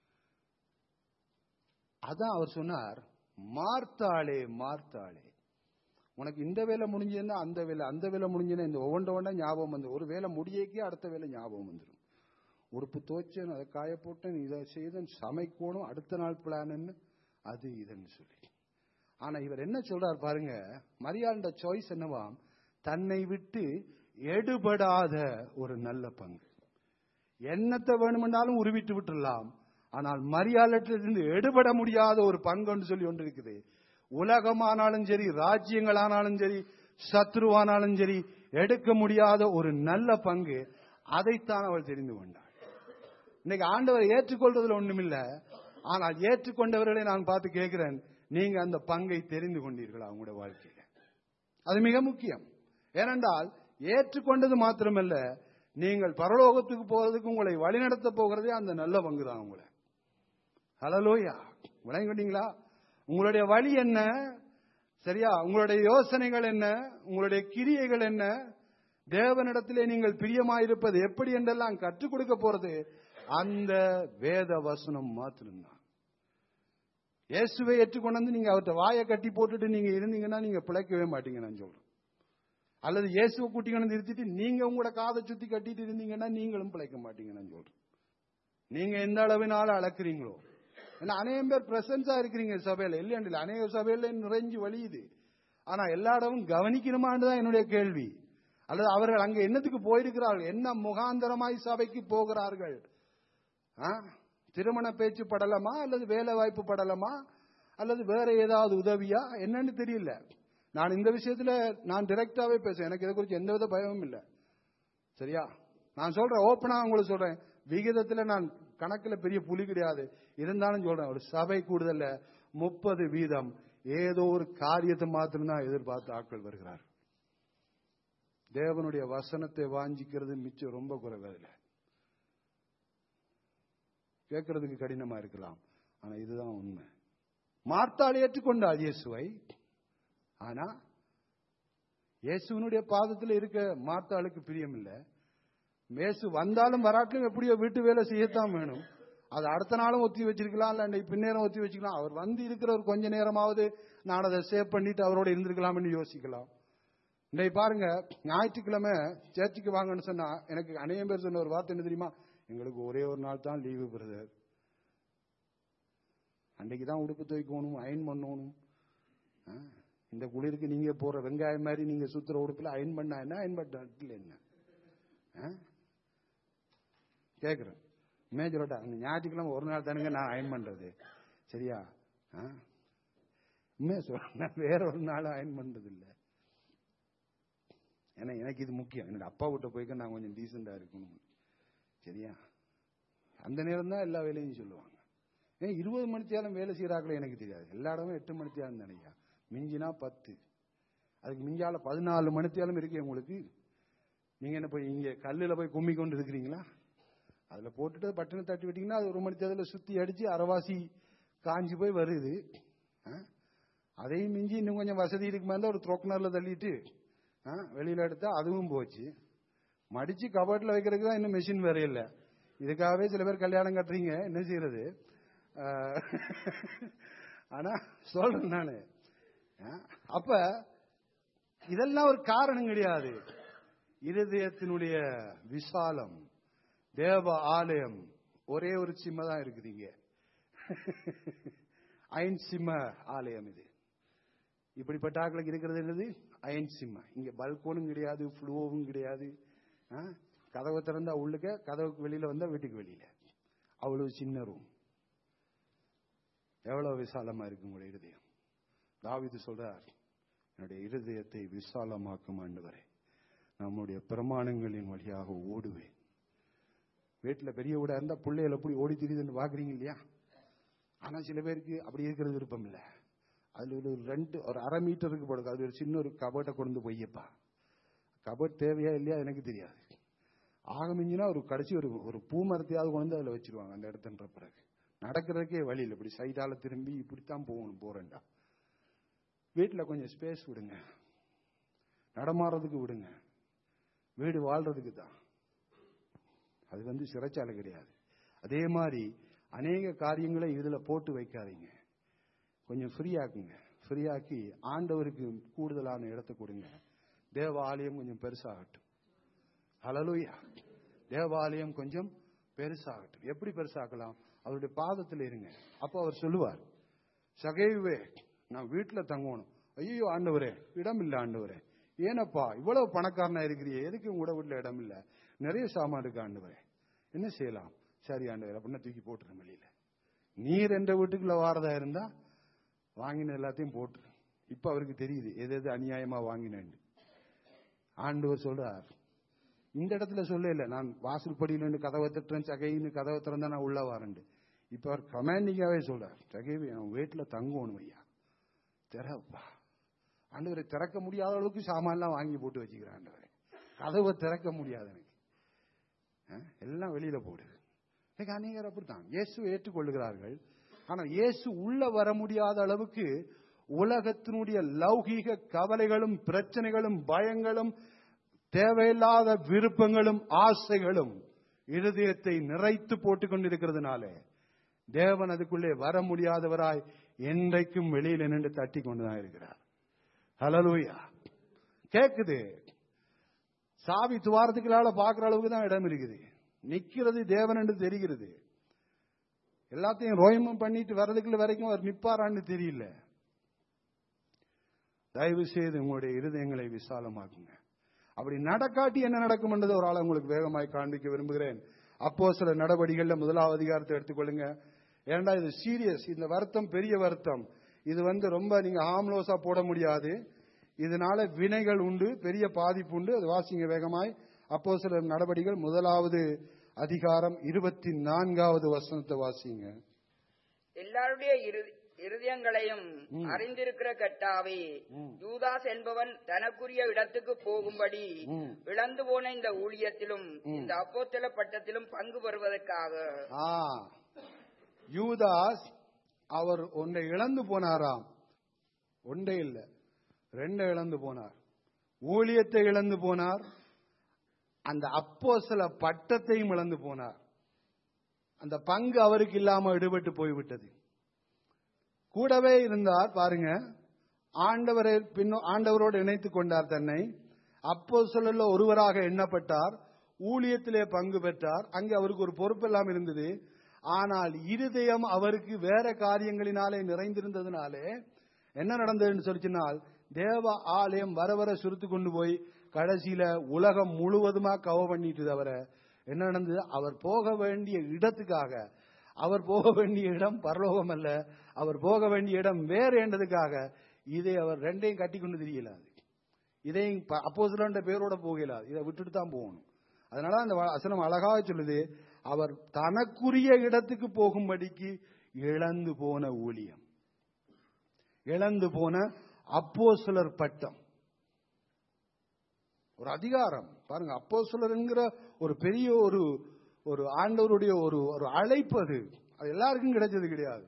அதான் அவர் சொன்னார் மார்த்தாளே மார்த்தாளே உனக்கு இந்த வேலை முடிஞ்சதுன்னா அந்த வேலை அந்த வேலை முடிஞ்சுன்னா இந்த ஒவ்வொன்ற ஒன்றா ஞாபகம் வந்து ஒரு வேலை முடியக்கே அடுத்த வேலை ஞாபகம் வந்துடும் உறுப்பு துவைச்சேன் அதை காய போட்டேன் இதை செய்தேன் சமைக்கணும் அடுத்த நாள் பிளான்னு அது இதுன்னு சொல்லி ஆனா இவர் என்ன சொல்றார் பாருங்க மரியாண்ட சாய்ஸ் என்னவாம் தன்னை விட்டு எடுபடாத ஒரு நல்ல பங்கு என்னத்தை வேணுமென்றாலும் உருவிட்டு விட்டுடலாம் ஆனால் மரியாதையிலிருந்து எடுபட முடியாத ஒரு பங்குன்னு சொல்லி ஒன்று இருக்குது உலகமானாலும் சரி ராஜ்யங்களானாலும் சரி சத்ருவானாலும் சரி எடுக்க முடியாத ஒரு நல்ல பங்கு அதைத்தான் அவள் தெரிந்து கொண்டாள் இன்னைக்கு ஆண்டவரை ஏற்றுக்கொள்றதுல ஒண்ணுமில்ல ஆனால் ஏற்றுக்கொண்டவர்களை நான் பார்த்து கேட்கிறேன் நீங்க அந்த பங்கை தெரிந்து கொண்டீர்களா உங்களுடைய வாழ்க்கையில அது மிக முக்கியம் ஏனென்றால் ஏற்றுக்கொண்டது மாத்திரமல்ல நீங்கள் பரலோகத்துக்கு போறதுக்கு உங்களை வழிநடத்த போகிறதே அந்த நல்ல பங்கு தான் உங்களை ஹலலோயா விளங்கிட்டீங்களா உங்களுடைய வழி என்ன சரியா உங்களுடைய யோசனைகள் என்ன உங்களுடைய கிரியைகள் என்ன தேவனிடத்திலே நீங்கள் பிரியமாயிருப்பது எப்படி என்றெல்லாம் கற்றுக் கொடுக்க போறது அந்த வேத வசனம் மாத்திரம்தான் இயேசுவை ஏற்றுக்கொண்டு வந்து நீங்க அவர்கிட்ட வாயை கட்டி போட்டுட்டு நீங்க இருந்தீங்கன்னா நீங்க பிழைக்கவே மாட்டீங்க நான் சொல்றேன் அல்லது இயேசுவை கூட்டிக்கணும் நிறுத்திட்டு நீங்க உங்களோட காதை சுத்தி கட்டிட்டு இருந்தீங்கன்னா நீங்களும் பிழைக்க மாட்டீங்க நான் சொல்றேன் நீங்க எந்த அளவினால அளக்குறீங்களோ ஏன்னா அநேகம் பேர் பிரசன்ஸா இருக்கிறீங்க சபையில இல்லையா அநேக சபையில நிறைஞ்சு வழியுது ஆனா எல்லா இடமும் கவனிக்கணுமான்னு தான் என்னுடைய கேள்வி அல்லது அவர்கள் அங்க என்னத்துக்கு போயிருக்கிறார்கள் என்ன முகாந்தரமாய் சபைக்கு போகிறார்கள் ஆ? திருமண பேச்சு படலமா அல்லது வேலை வாய்ப்பு படலமா அல்லது வேற ஏதாவது உதவியா என்னன்னு தெரியல நான் இந்த விஷயத்துல நான் டைரக்டாவே பேசுறேன் எனக்கு இதை குறித்து எந்தவித பயமும் இல்லை சரியா நான் சொல்றேன் ஓப்பனா உங்களுக்கு சொல்றேன் விகிதத்துல நான் கணக்குல பெரிய புலி கிடையாது இருந்தாலும் சொல்றேன் ஒரு சபை கூடுதல்ல முப்பது வீதம் ஏதோ ஒரு காரியத்தை மாத்திரம்தான் எதிர்பார்த்து ஆட்கள் வருகிறார் தேவனுடைய வசனத்தை வாஞ்சிக்கிறது மிச்சம் ரொம்ப குறைவு அதுல கேட்கறதுக்கு கடினமா இருக்கலாம் ஆனா இதுதான் உண்மை மார்த்தாள் ஏற்றுக்கொண்டாள் இயேசுவை ஆனா இயேசுவனுடைய பாதத்தில் இருக்க மார்த்தாளுக்கு பிரியம் இல்ல மேசு வந்தாலும் வராட்டிலும் எப்படியோ வீட்டு வேலை செய்யத்தான் வேணும் அது அடுத்த நாளும் ஒத்தி வச்சிருக்கலாம் இல்ல இன்னைக்கு பின்னேரம் ஒத்தி வச்சுக்கலாம் அவர் வந்து இருக்கிற ஒரு கொஞ்ச நேரமாவது நான் அதை சேவ் பண்ணிட்டு அவரோட இருந்திருக்கலாம்னு யோசிக்கலாம் இன்னைக்கு பாருங்க ஞாயிற்றுக்கிழமை சேர்ச்சுக்கு வாங்கன்னு சொன்னா எனக்கு அநேகம் பேர் சொன்ன ஒரு வார்த்தை என்ன தெரியுமா எங்களுக்கு ஒரே ஒரு நாள் தான் லீவு பிரதர் அன்னைக்கு தான் உடுப்பு துவைக்கணும் அயன் பண்ணணும் ஆ, இந்த குளிருக்கு நீங்க போற வெங்காயம் மாதிரி நீங்க சுத்துற உடுப்புல அயன் பண்ணா என்ன அயன் பண்ணல என்ன ஆ? கேக்குறேன் மேஜரோட்டா அந்த ஞாயிற்றுக்கிழமை ஒரு நாள் தானுங்க நான் அயன் பண்றது சரியா ஆ? உண்மையா சொல்றேன் வேற ஒரு நாள் அயன் பண்றது இல்ல ஏன்னா எனக்கு இது முக்கியம் என்னோட அப்பா விட்ட போய்க்க நான் கொஞ்சம் டீசெண்டா இருக்கணும் சரியா அந்த நேரம் தான் எல்லா வேலையும் சொல்லுவாங்க ஏன் இருபது மணித்தியாலும் வேலை செய்யறாங்களே எனக்கு தெரியாது எல்லா இடமும் எட்டு மணித்தியாலும் நினைக்கா மிஞ்சினா பத்து அதுக்கு மிஞ்சால பதினாலு மணித்தியாலும் இருக்கு உங்களுக்கு நீங்க என்ன போய் இங்க கல்லுல போய் கும்மி கொண்டு இருக்கிறீங்களா அதுல போட்டுட்டு பட்டனை தட்டி விட்டீங்கன்னா அது ஒரு மணி தேதியில சுத்தி அடிச்சு அரவாசி காஞ்சி போய் வருது ஆ? அதையும் மிஞ்சி இன்னும் கொஞ்சம் வசதி இருக்குமா இருந்தா ஒரு த்ரோக்னர்ல தள்ளிட்டு ஆ, வெளியில எடுத்தா அதுவும் போச்சு மடிச்சு கபோர்ட்ல வைக்கிறதுக்கு தான் இன்னும் மெஷின் வேற இல்ல இதுக்காகவே சில பேர் கல்யாணம் கட்டுறீங்க என்ன செய்யறது ஆ, ஆனா சொல்றேன் நானு ஆ, அப்ப இதெல்லாம் ஒரு காரணம் கிடையாது இருதயத்தினுடைய விசாலம் தேவ ஆலயம் ஒரே ஒரு சிம்ம தான் இருக்குதுங்க அயன் சிம்ம ஆலயம் இது இப்படிப்பட்ட ஆட்களுக்கு இருக்கிறது என்னது அயன் சிம்ம இங்க பல்கோனும் கிடையாது ஃப்ளூவும் கிடையாது ஆ? கதவை திறந்தா உள்ளுக்க கதவுக்கு வெளியில வந்தா வீட்டுக்கு வெளியில அவ்வளவு சின்ன ரூம் எவ்வளவு விசாலமா இருக்கு உங்களுடைய இருதயம் தாவீது சொல்றார் என்னுடைய இருதயத்தை விசாலமாக்கும் ஆண்டவரே நம்முடைய பிரமாணங்களின் வழியாக ஓடுவேன் வீட்டுல பெரிய வீடா இருந்தா பிள்ளைகள் எப்படி ஓடி திரியுதுன்னு பாக்குறீங்க இல்லையா ஆனா சில பேருக்கு அப்படி இருக்கிறது விருப்பம் இல்ல அதுல ஒரு ரெண்டு ஒரு அரை மீட்டருக்கு போடுங்க அது ஒரு சின்ன ஒரு கபட்டை கொண்டு போய்யப்பா கபட் தேவையா இல்லையா எனக்கு தெரியாது ஆக மிஞ்சினா ஒரு கடைசி ஒரு ஒரு பூ மரத்தையாவது கொண்டு வந்து அதுல வச்சிருவாங்க அந்த இடத்துன்ற பிறகு நடக்கிறதுக்கே வழி இல்லை இப்படி சைடால திரும்பி இப்படித்தான் போகணும் போறேன்டா வீட்டுல கொஞ்சம் ஸ்பேஸ் விடுங்க நடமாடுறதுக்கு விடுங்க வீடு வாழ்றதுக்கு தான் அது வந்து சிறைச்சாலை கிடையாது அதே மாதிரி அநேக காரியங்களை இதுல போட்டு வைக்காதீங்க கொஞ்சம் ஃப்ரீயாக்குங்க ஃப்ரீயாக்கி ஆண்டவருக்கு கூடுதலான இடத்தை கொடுங்க தேவாலயம் கொஞ்சம் பெருசாகட்டும் ஹalleluya தேவாலயம் கொஞ்சம் பெருசாகட்டும் எப்படி பெருசாக்கலாம் அவருடைய பாதத்தில் இருங்க அப்போ அவர் சொல்லுவார் சகைவே நான் வீட்டுல தங்கணும் ஐயோ ஆண்டவரே இடம் இல்ல ஆண்டவரே ஏனப்பா இவ்வளவு பணக்காரனா இருக்கிறியே எதுக்கு உங்களோட வீட்டுல இடம் இல்ல நிறைய சாமான் இருக்கு ஆண்டவரே என்ன செய்யலாம் சரி ஆண்டவரே அப்படின்னா தூக்கி போட்டுருங்க வெளியில நீர் என்ற வீட்டுக்குள்ள வாரதா இருந்தா வாங்கின எல்லாத்தையும் போட்டுரு இப்ப அவருக்கு தெரியுது எது எது அநியாயமா வாங்கினேன்னு ஆண்டவர் சொல்றார் இந்த இடத்துல சொல்ல இல்ல நான் வாசல் படியில கதவை தட்டுறேன் சகைன்னு கதவை திறந்தா நான் உள்ள வரேன் இப்ப அவர் கமாண்டிங்காவே சொல்றார் சகைவி அவன் வீட்டுல தங்கணும் ஐயா திறப்பா ஆண்டவரை திறக்க முடியாத அளவுக்கு சாமான்லாம் வாங்கி போட்டு வச்சுக்கிறேன் ஆண்டவரை கதவை திறக்க முடியாது எனக்கு ஆ? எல்லாம் வெளியில போடு இன்னைக்கு அநேகர் அப்படித்தான் இயேசு ஏற்றுக்கொள்ளுகிறார்கள் ஆனா இயேசு உள்ள வர முடியாத அளவுக்கு உலகத்தினுடைய லௌகீக கவலைகளும் பிரச்சனைகளும் பயங்களும் தேவையில்லாத விருப்பங்களும் ஆசைகளும் இருதயத்தை நிறைத்து போட்டுக் கொண்டிருக்கிறதுனாலே தேவன் அதுக்குள்ளே வர முடியாதவராய் என்றைக்கும் வெளியில நின்று தட்டி கொண்டுதான் இருக்கிறார் ஹalleluya கேக்குது சாவி துவாரத்துக்குள்ளால பாக்குற அளவுக்கு தான் இடம் இருக்குது நிக்கிறது தேவன் என்று தெரிகிறது எல்லாத்தையும் ரோயமும் பண்ணிட்டு வர்றதுக்குள்ள வரைக்கும் அவர் நிப்பாரான்னு தெரியல தயவு செய்து உங்களுடைய இருதயங்களை விசாலமாக்குங்க அப்படி நடக்காட்டி என்ன நடக்கும் என்றது ஒரு ஆளை உங்களுக்கு வேகமாய் காண்பிக்க விரும்புகிறேன் அப்போ சில நடவடிக்கைகள்ல முதலாவது அதிகாரத்தை எடுத்துக்கொள்ளுங்க ஏன்டா இது சீரியஸ் இந்த வருத்தம் பெரிய வருத்தம் இது வந்து ரொம்ப நீங்க ஹாம்லோஸா போட முடியாது இதனால வினைகள் உண்டு பெரிய பாதிப்பு உண்டு அது வாசிங்க வேகமாய் அப்போ சில நடவடிக்கைகள் முதலாவது அதிகாரம் இருபத்தி நான்காவது வசனத்தை வாசிங்க எல்லாருடைய இரு- இருதயங்களையும் அறிந்திருக்கிற கட்டாவே யூதாஸ் என்பவன் தனக்குரிய இடத்துக்கு போகும்படி ம். இழந்து போன இந்த ஊழியத்திலும் இந்த அப்போஸ்தல பட்டத்திலும் பங்கு பெறுவதற்காக ஆ யூதாஸ் அவர் ஒன்றை இழந்து போனாராம் ஒன்றே இல்ல ரெண்டை இழந்து போனார் ஊழியத்தை இழந்து போனார் அந்த அப்போ சில பட்டத்தையும் இழந்து போனார் அந்த பங்கு அவருக்கு இல்லாம விடுபட்டு போய்விட்டது கூடவே இருந்தார் பாருங்க ஆண்டவரை பின்னோ ஆண்டவரோடு இணைத்துக் கொண்டார் தன்னை அப்போ ஒருவராக எண்ணப்பட்டார் ஊழியத்திலே பங்கு பெற்றார் அங்கே அவருக்கு ஒரு பொறுப்பெல்லாம் இருந்தது ஆனால் இருதயம் அவருக்கு வேற காரியங்களினாலே நிறைந்திருந்ததுனாலே என்ன நடந்ததுன்னு சொல்லிச்சினால் தேவ ஆலயம் வர வர சுருத்து கொண்டு போய் கடைசியில உலகம் முழுவதுமா கவ பண்ணிட்டு தவிர என்ன நடந்தது அவர் போக வேண்டிய இடத்துக்காக அவர் போக வேண்டிய இடம் பரலோகம் அல்ல அவர் போக வேண்டிய இடம் வேற என்றதுக்காக இதை அவர் ரெண்டையும் கட்டி கொண்டு தெரியலாது இதையும் அப்போ பேரோட போகலாது இதை விட்டுட்டு தான் போகணும் அதனால அந்த வ- வசனம் அழகாக சொல்லுது அவர் தனக்குரிய இடத்துக்கு போகும்படிக்கு இழந்து போன ஊழியம் இழந்து போன அப்போஸ்தலர் பட்டம் ஒரு அதிகாரம் பாருங்க அப்போஸ்தலருங்கிற ஒரு பெரிய ஒரு ஒரு ஆண்டவருடைய ஒரு ஒரு அழைப்பு அது அது எல்லாருக்கும் கிடைச்சது கிடையாது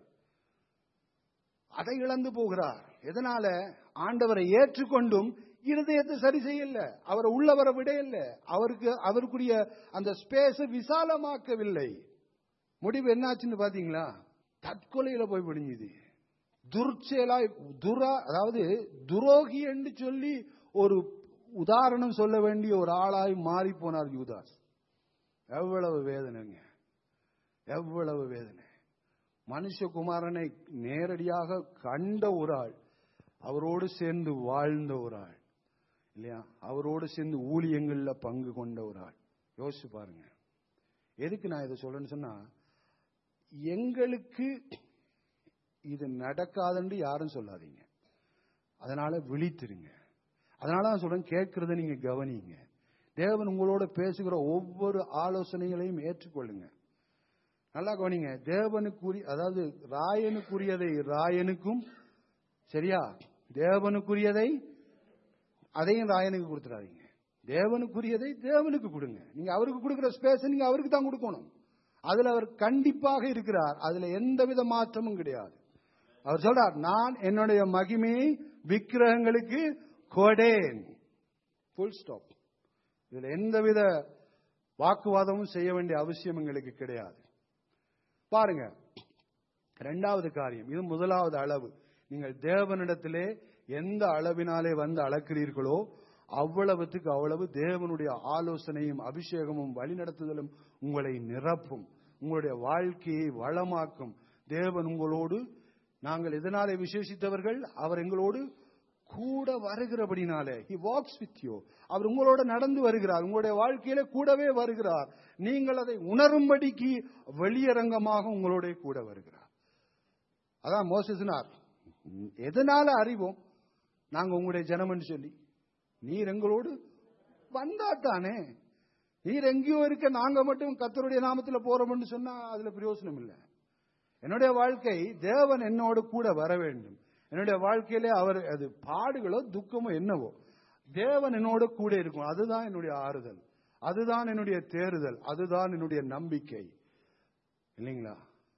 அதை இழந்து போகிறார் எதனால ஆண்டவரை ஏற்றுக்கொண்டும் இருதயத்தை சரி செய்யல அவரை உள்ளவர விடையில்ல அவருக்கு அவருக்குரிய அந்த ஸ்பேஸ விசாலமாக்கவில்லை முடிவு என்னாச்சுன்னு பாத்தீங்களா தற்கொலையில போய் முடிஞ்சுது துர்ச்செயலாய் துரா அதாவது துரோகி என்று சொல்லி ஒரு உதாரணம் சொல்ல வேண்டிய ஒரு ஆளாய் மாறி போனார் யூதாஸ் எவ்வளவு வேதனைங்க எவ்வளவு வேதனை மனுஷகுமாரனை நேரடியாக கண்ட ஒரு ஆள் அவரோடு சேர்ந்து வாழ்ந்த ஒரு ஆள் இல்லையா அவரோடு சேர்ந்து ஊழியங்கள்ல பங்கு கொண்ட ஒரு ஆள் யோசிச்சு பாருங்க எதுக்கு நான் இதை சொல்றேன்னு சொன்னா எங்களுக்கு இது நடக்காதுன்னு யாரும் சொல்லாதீங்க அதனால விழித்திருங்க அதனால நான் சொல்றேன் கேட்கறத நீங்க கவனிங்க தேவன் உங்களோட பேசுகிற ஒவ்வொரு ஆலோசனைகளையும் ஏற்றுக்கொள்ளுங்க நல்லா கவனிங்க தேவனுக்குரிய அதாவது ராயனுக்குரியதை ராயனுக்கும் சரியா தேவனுக்குரியதை அதையும் ராயனுக்கு கொடுத்துடாதீங்க தேவனுக்குரியதை தேவனுக்கு கொடுங்க நீங்க அவருக்கு கொடுக்கிற ஸ்பேஸ் நீங்க அவருக்கு தான் கொடுக்கணும் அதுல அவர் கண்டிப்பாக இருக்கிறார் அதுல எந்தவித மாற்றமும் கிடையாது அவர் சொல்றார் நான் என்னுடைய மகிமையை விக்கிரகங்களுக்கு கொடேன் ஃபுல் ஸ்டாப் இதுல எந்தவித வாக்குவாதமும் செய்ய வேண்டிய அவசியம் எங்களுக்கு கிடையாது பாருங்க இரண்டாவது காரியம் இது முதலாவது அளவு நீங்கள் தேவனிடத்திலே எந்த அளவினாலே வந்து அளக்கிறீர்களோ அவ்வளவுத்துக்கு அவ்வளவு தேவனுடைய ஆலோசனையும் அபிஷேகமும் வழிநடத்துதலும் உங்களை நிரப்பும் உங்களுடைய வாழ்க்கையை வளமாக்கும் தேவன் உங்களோடு நாங்கள் எதனாலே விசேஷித்தவர்கள் அவர் எங்களோடு கூட வருகிறபடினாலே he walks with you அவர் உங்களோட நடந்து வருகிறார் உங்களுடைய வாழ்க்கையில கூடவே வருகிறார் நீங்கள் அதை உணரும்படிக்கு வெளியரங்கமாக உங்களோட கூட வருகிறார் அதான் மோசசினார் எதனால அறிவோம் நாங்க உங்களுடைய ஜனம்னு சொல்லி நீர் எங்களோடு வந்தாத்தானே நீர் எங்கேயோ இருக்க நாங்க மட்டும் கத்தருடைய நாமத்துல போறோம்னு சொன்னா அதுல பிரயோசனம் இல்லை என்னுடைய வாழ்க்கை தேவன் என்னோடு கூட வர வேண்டும் என்னுடைய வாழ்க்கையிலே அவர் அது பாடுகளோ துக்கமோ என்னவோ தேவன் என்னோட கூட இருக்கும் அதுதான் என்னுடைய ஆறுதல் அதுதான் என்னுடைய தேறுதல் அதுதான் என்னுடைய நம்பிக்கை இல்லைங்களா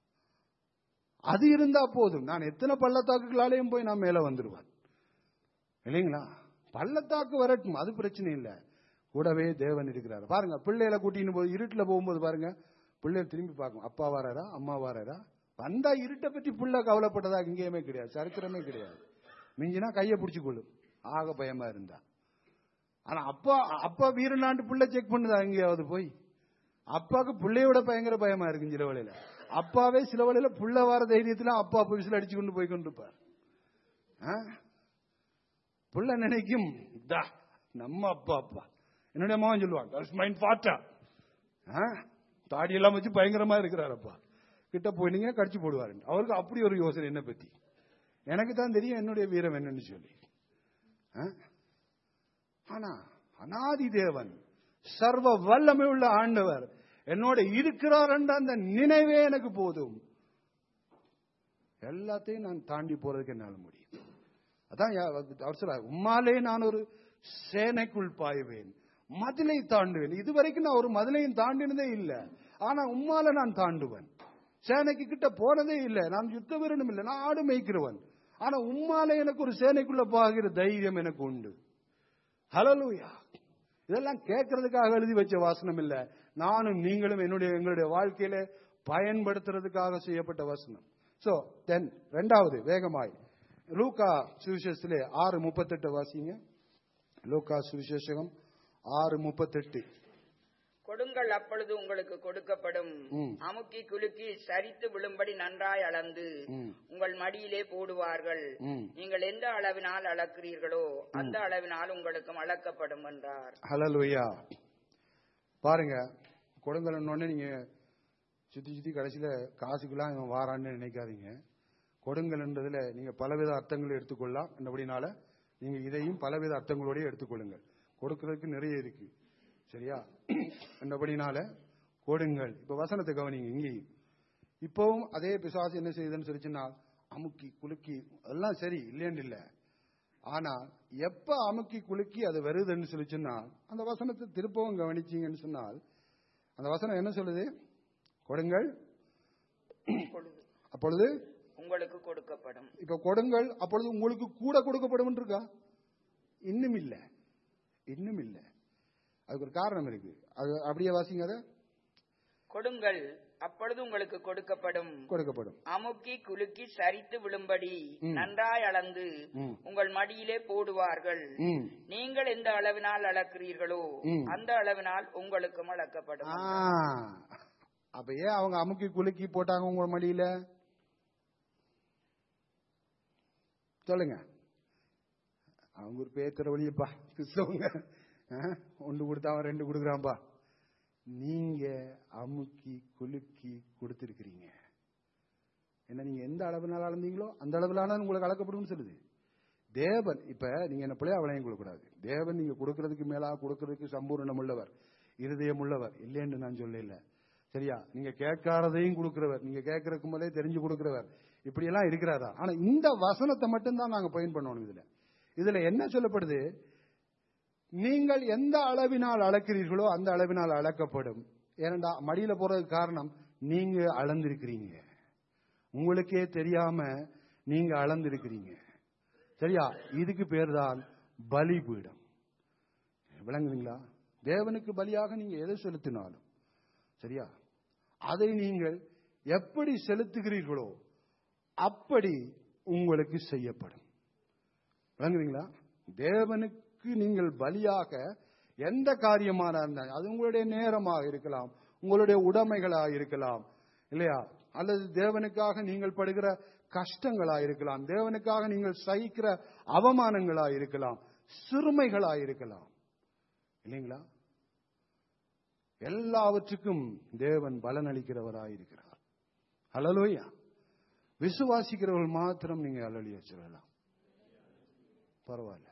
அது இருந்தா போதும் நான் எத்தனை பள்ளத்தாக்குகளாலேயும் போய் நான் மேல வந்துடுவேன் இல்லைங்களா பள்ளத்தாக்கு வரட்டும் அது பிரச்சனை இல்லை கூடவே தேவன் இருக்கிறார் பாருங்க பிள்ளைகளை கூட்டின்னு போய் இருட்டுல போகும்போது பாருங்க பிள்ளைகள் திரும்பி பார்க்கும் அப்பா வாராரா அம்மா வாராரா வந்தா இருட்டை பற்றி புள்ள கவலைப்பட்டதா எங்கேயுமே கிடையாது சரித்திரமே கிடையாது மிஞ்சினா கையை பிடிச்சு கொள்ளும் ஆக பயமா இருந்தா ஆனா அப்பா அப்பா வீரநாட்டு புள்ள செக் பண்ணுதா எங்கேயாவது போய் அப்பாவுக்கு பிள்ளையோட பயங்கர பயமா இருக்கு சில வேளையில அப்பாவே சில வேளையில புள்ள வார தைரியத்துல அப்பா புதுசுல அடிச்சு கொண்டு போய் கொண்டிருப்பார் ஆ? புள்ள நினைக்கும் "தா, நம்ம அப்பா அப்பா என்னுடைய மகன் சொல்லுவான் "That's my father." ஆ? தாடி எல்லாம் வச்சு பயங்கரமா இருக்கிறார் அப்பா கிட்ட போயினீங்க கடிச்சு போடுவாரு அவருக்கு அப்படி ஒரு யோசனை என்ன பத்தி எனக்கு தான் தெரியும் என்னுடைய வீரம் என்னன்னு சொல்லி ஆ? ஆனா அனாதி தேவன் சர்வ வல்லமை உள்ள ஆண்டவர் என்னோட இருக்கிறார் என்ற அந்த நினைவே எனக்கு போதும் எல்லாத்தையும் நான் தாண்டி போறதுக்கு என்னால முடியும் அதான் யா- அவர் சொல்றார் உம்மாலே நான் ஒரு சேனைக்குள் பாய்வேன் மதிலை தாண்டுவேன் இதுவரைக்கும் நான் ஒரு மதிலையும் தாண்டினதே இல்ல ஆனா உம்மால நான் தாண்டுவேன் சேனைக்கு கிட்ட போனதே இல்ல நான் யுத்த வீரனும் இல்லை நான் ஆடு மேய்க்கிறவன் ஆனா உம்மால எனக்கு ஒரு சேனைக்குள்ள பாகிற தைரியம் எனக்கு உண்டு ஹலலூயா இதெல்லாம் கேட்கறதுக்காக எழுதி வச்ச வாசனம் இல்ல நானும் நீங்களும் என்னுடைய எங்களுடைய வாழ்க்கையில பயன்படுத்துறதுக்காக செய்யப்பட்ட வசனம் சோ தென் ரெண்டாவது வேகமாய் லூக்கா சுவிசேஷத்திலே ஆறு முப்பத்தெட்டு வாசிங்க லூக்கா சுவிசேஷகம் ஆறு முப்பத்தெட்டு கொடுங்கள் அப்பொழுது உங்களுக்கு கொடுக்கப்படும் ம். அமுக்கி குலுக்கி சரித்து விழும்படி நன்றாய் அளந்து ம். உங்கள் மடியிலே போடுவார்கள் ம். நீங்கள் எந்த அளவினால் அளக்கிறீர்களோ அந்த அளவினால் உங்களுக்கும் அளக்கப்படும் என்றார் ஹலலுயா பாருங்க கொடுங்கலன்னொடனே நீங்க சுத்தி சுத்தி கடைசியில காசுக்கெல்லாம் இவன் வாரான்னு நினைக்காதீங்க கொடுங்கல்ன்றதுல நீங்க பலவித அர்த்தங்களை எடுத்துக்கொள்ளலாம் அப்படினால நீங்க இதையும் பலவித அர்த்தங்களோடய எடுத்துக்கொள்ளுங்கள் கொடுக்கறதுக்கு நிறைய இருக்கு சரியா என்றபடினால கொடுங்கள் இப்ப வசனத்தை கவனிங்க இங்கேயும் இப்பவும் அதே பிசாசு என்ன செய்யுதுன்னு சொல்லிச்சுன்னா அமுக்கி குலுக்கி அதெல்லாம் சரி இல்லைன்னு இல்லை ஆனா எப்ப அமுக்கி குலுக்கி அது வருதுன்னு சொல்லி சொன்னால் அந்த வசனத்தை திருப்பவும் கவனிச்சீங்கன்னு சொன்னால் அந்த வசனம் என்ன சொல்லுது கொடுங்கள் பொழுது அப்பொழுது உங்களுக்கு கொடுக்கப்படும் இப்ப கொடுங்கள் அப்பொழுது உங்களுக்கு கூட கொடுக்கப்படும் இருக்கா இன்னும் இல்ல இன்னும் இல்ல அதுக்கு ஒரு காரணம் இருக்கு அது அப்படியே வாசிங்க அதை கொடுங்கள் அப்பொழுது உங்களுக்கு கொடுக்கப்படும் கொடுக்கப்படும் அமுக்கி குலுக்கி சரித்து விழும்படி ம். நன்றாய் அளந்து ம். உங்கள் மடியிலே போடுவார்கள் ம் நீங்கள் எந்த அளவினால் அளக்கிறீர்களோ ம். அந்த அளவினால் உங்களுக்கும் அளக்கப்படும் ஆ. அப்ப ஏன் அவங்க அமுக்கி குலுக்கி போட்டாங்க உங்க மடியில சொல்லுங்க அவங்க ஒரு பேத்துற வழியப்பா கிறிஸ்தவங்க ஆ? ஒன்று கொடுத்தா அவன் ரெண்டு கொடுக்குறான்பா நீங்க அமுக்கி குலுக்கி கொடுத்திருக்கிறீங்க என்ன நீங்க எந்த அளவுனால அளந்தீங்களோ அந்த அளவிலான உங்களுக்கு அளக்கப்படும் சொல்லுது தேவன் இப்ப நீங்க என்ன பிள்ளைய அவளையும் கொடுக்கூடாது தேவன் நீங்க கொடுக்கறதுக்கு மேலா கொடுக்கறதுக்கு சம்பூர்ணம் உள்ளவர் இருதயம் உள்ளவர் இல்லைன்னு நான் சொல்லல சரியா நீங்க கேட்காததையும் கொடுக்கிறவர் நீங்க கேட்கறதுக்கு முதலே தெரிஞ்சு கொடுக்கிறவர் இப்படி எல்லாம் இருக்கிறாரா ஆனா இந்த வசனத்தை மட்டும்தான் நாங்க பயன் பண்ணணும் இதுல இதுல என்ன சொல்லப்படுது நீங்கள் எந்த அளவினால் அளக்கிறீர்களோ அந்த அளவினால் அளக்கப்படும் ஏனண்டா மடியில போறதுக்கு காரணம் நீங்க அளந்திருக்கிறீங்க உங்களுக்கே தெரியாம நீங்க அளந்திருக்கிறீங்க சரியா இதுக்கு பேர் தான் பலிபீடம் விளங்குறீங்களா தேவனுக்கு பலியாக நீங்க எதை செலுத்தினாலும் சரியா அதை நீங்கள் எப்படி செலுத்துகிறீர்களோ அப்படி உங்களுக்கு செய்யப்படும் விளங்குறீங்களா தேவனுக்கு நீங்கள் பலியாக எந்த காரியமான இருந்தாலும் அது உங்களுடைய நேரமாக இருக்கலாம் உங்களுடைய உடைமைகளாக இருக்கலாம் இல்லையா அல்லது தேவனுக்காக நீங்கள் படுகிற கஷ்டங்களா இருக்கலாம் தேவனுக்காக நீங்கள் சகிக்கிற அவமானங்களா இருக்கலாம் சிறுமைகளா இருக்கலாம் இல்லைங்களா எல்லாவற்றுக்கும் தேவன் பலனளிக்கிறவராய் இருக்கிறார் ஹலலோயா விசுவாசிக்கிறவர்கள் மாத்திரம் நீங்க அலலிய சொல்லலாம் பரவாயில்ல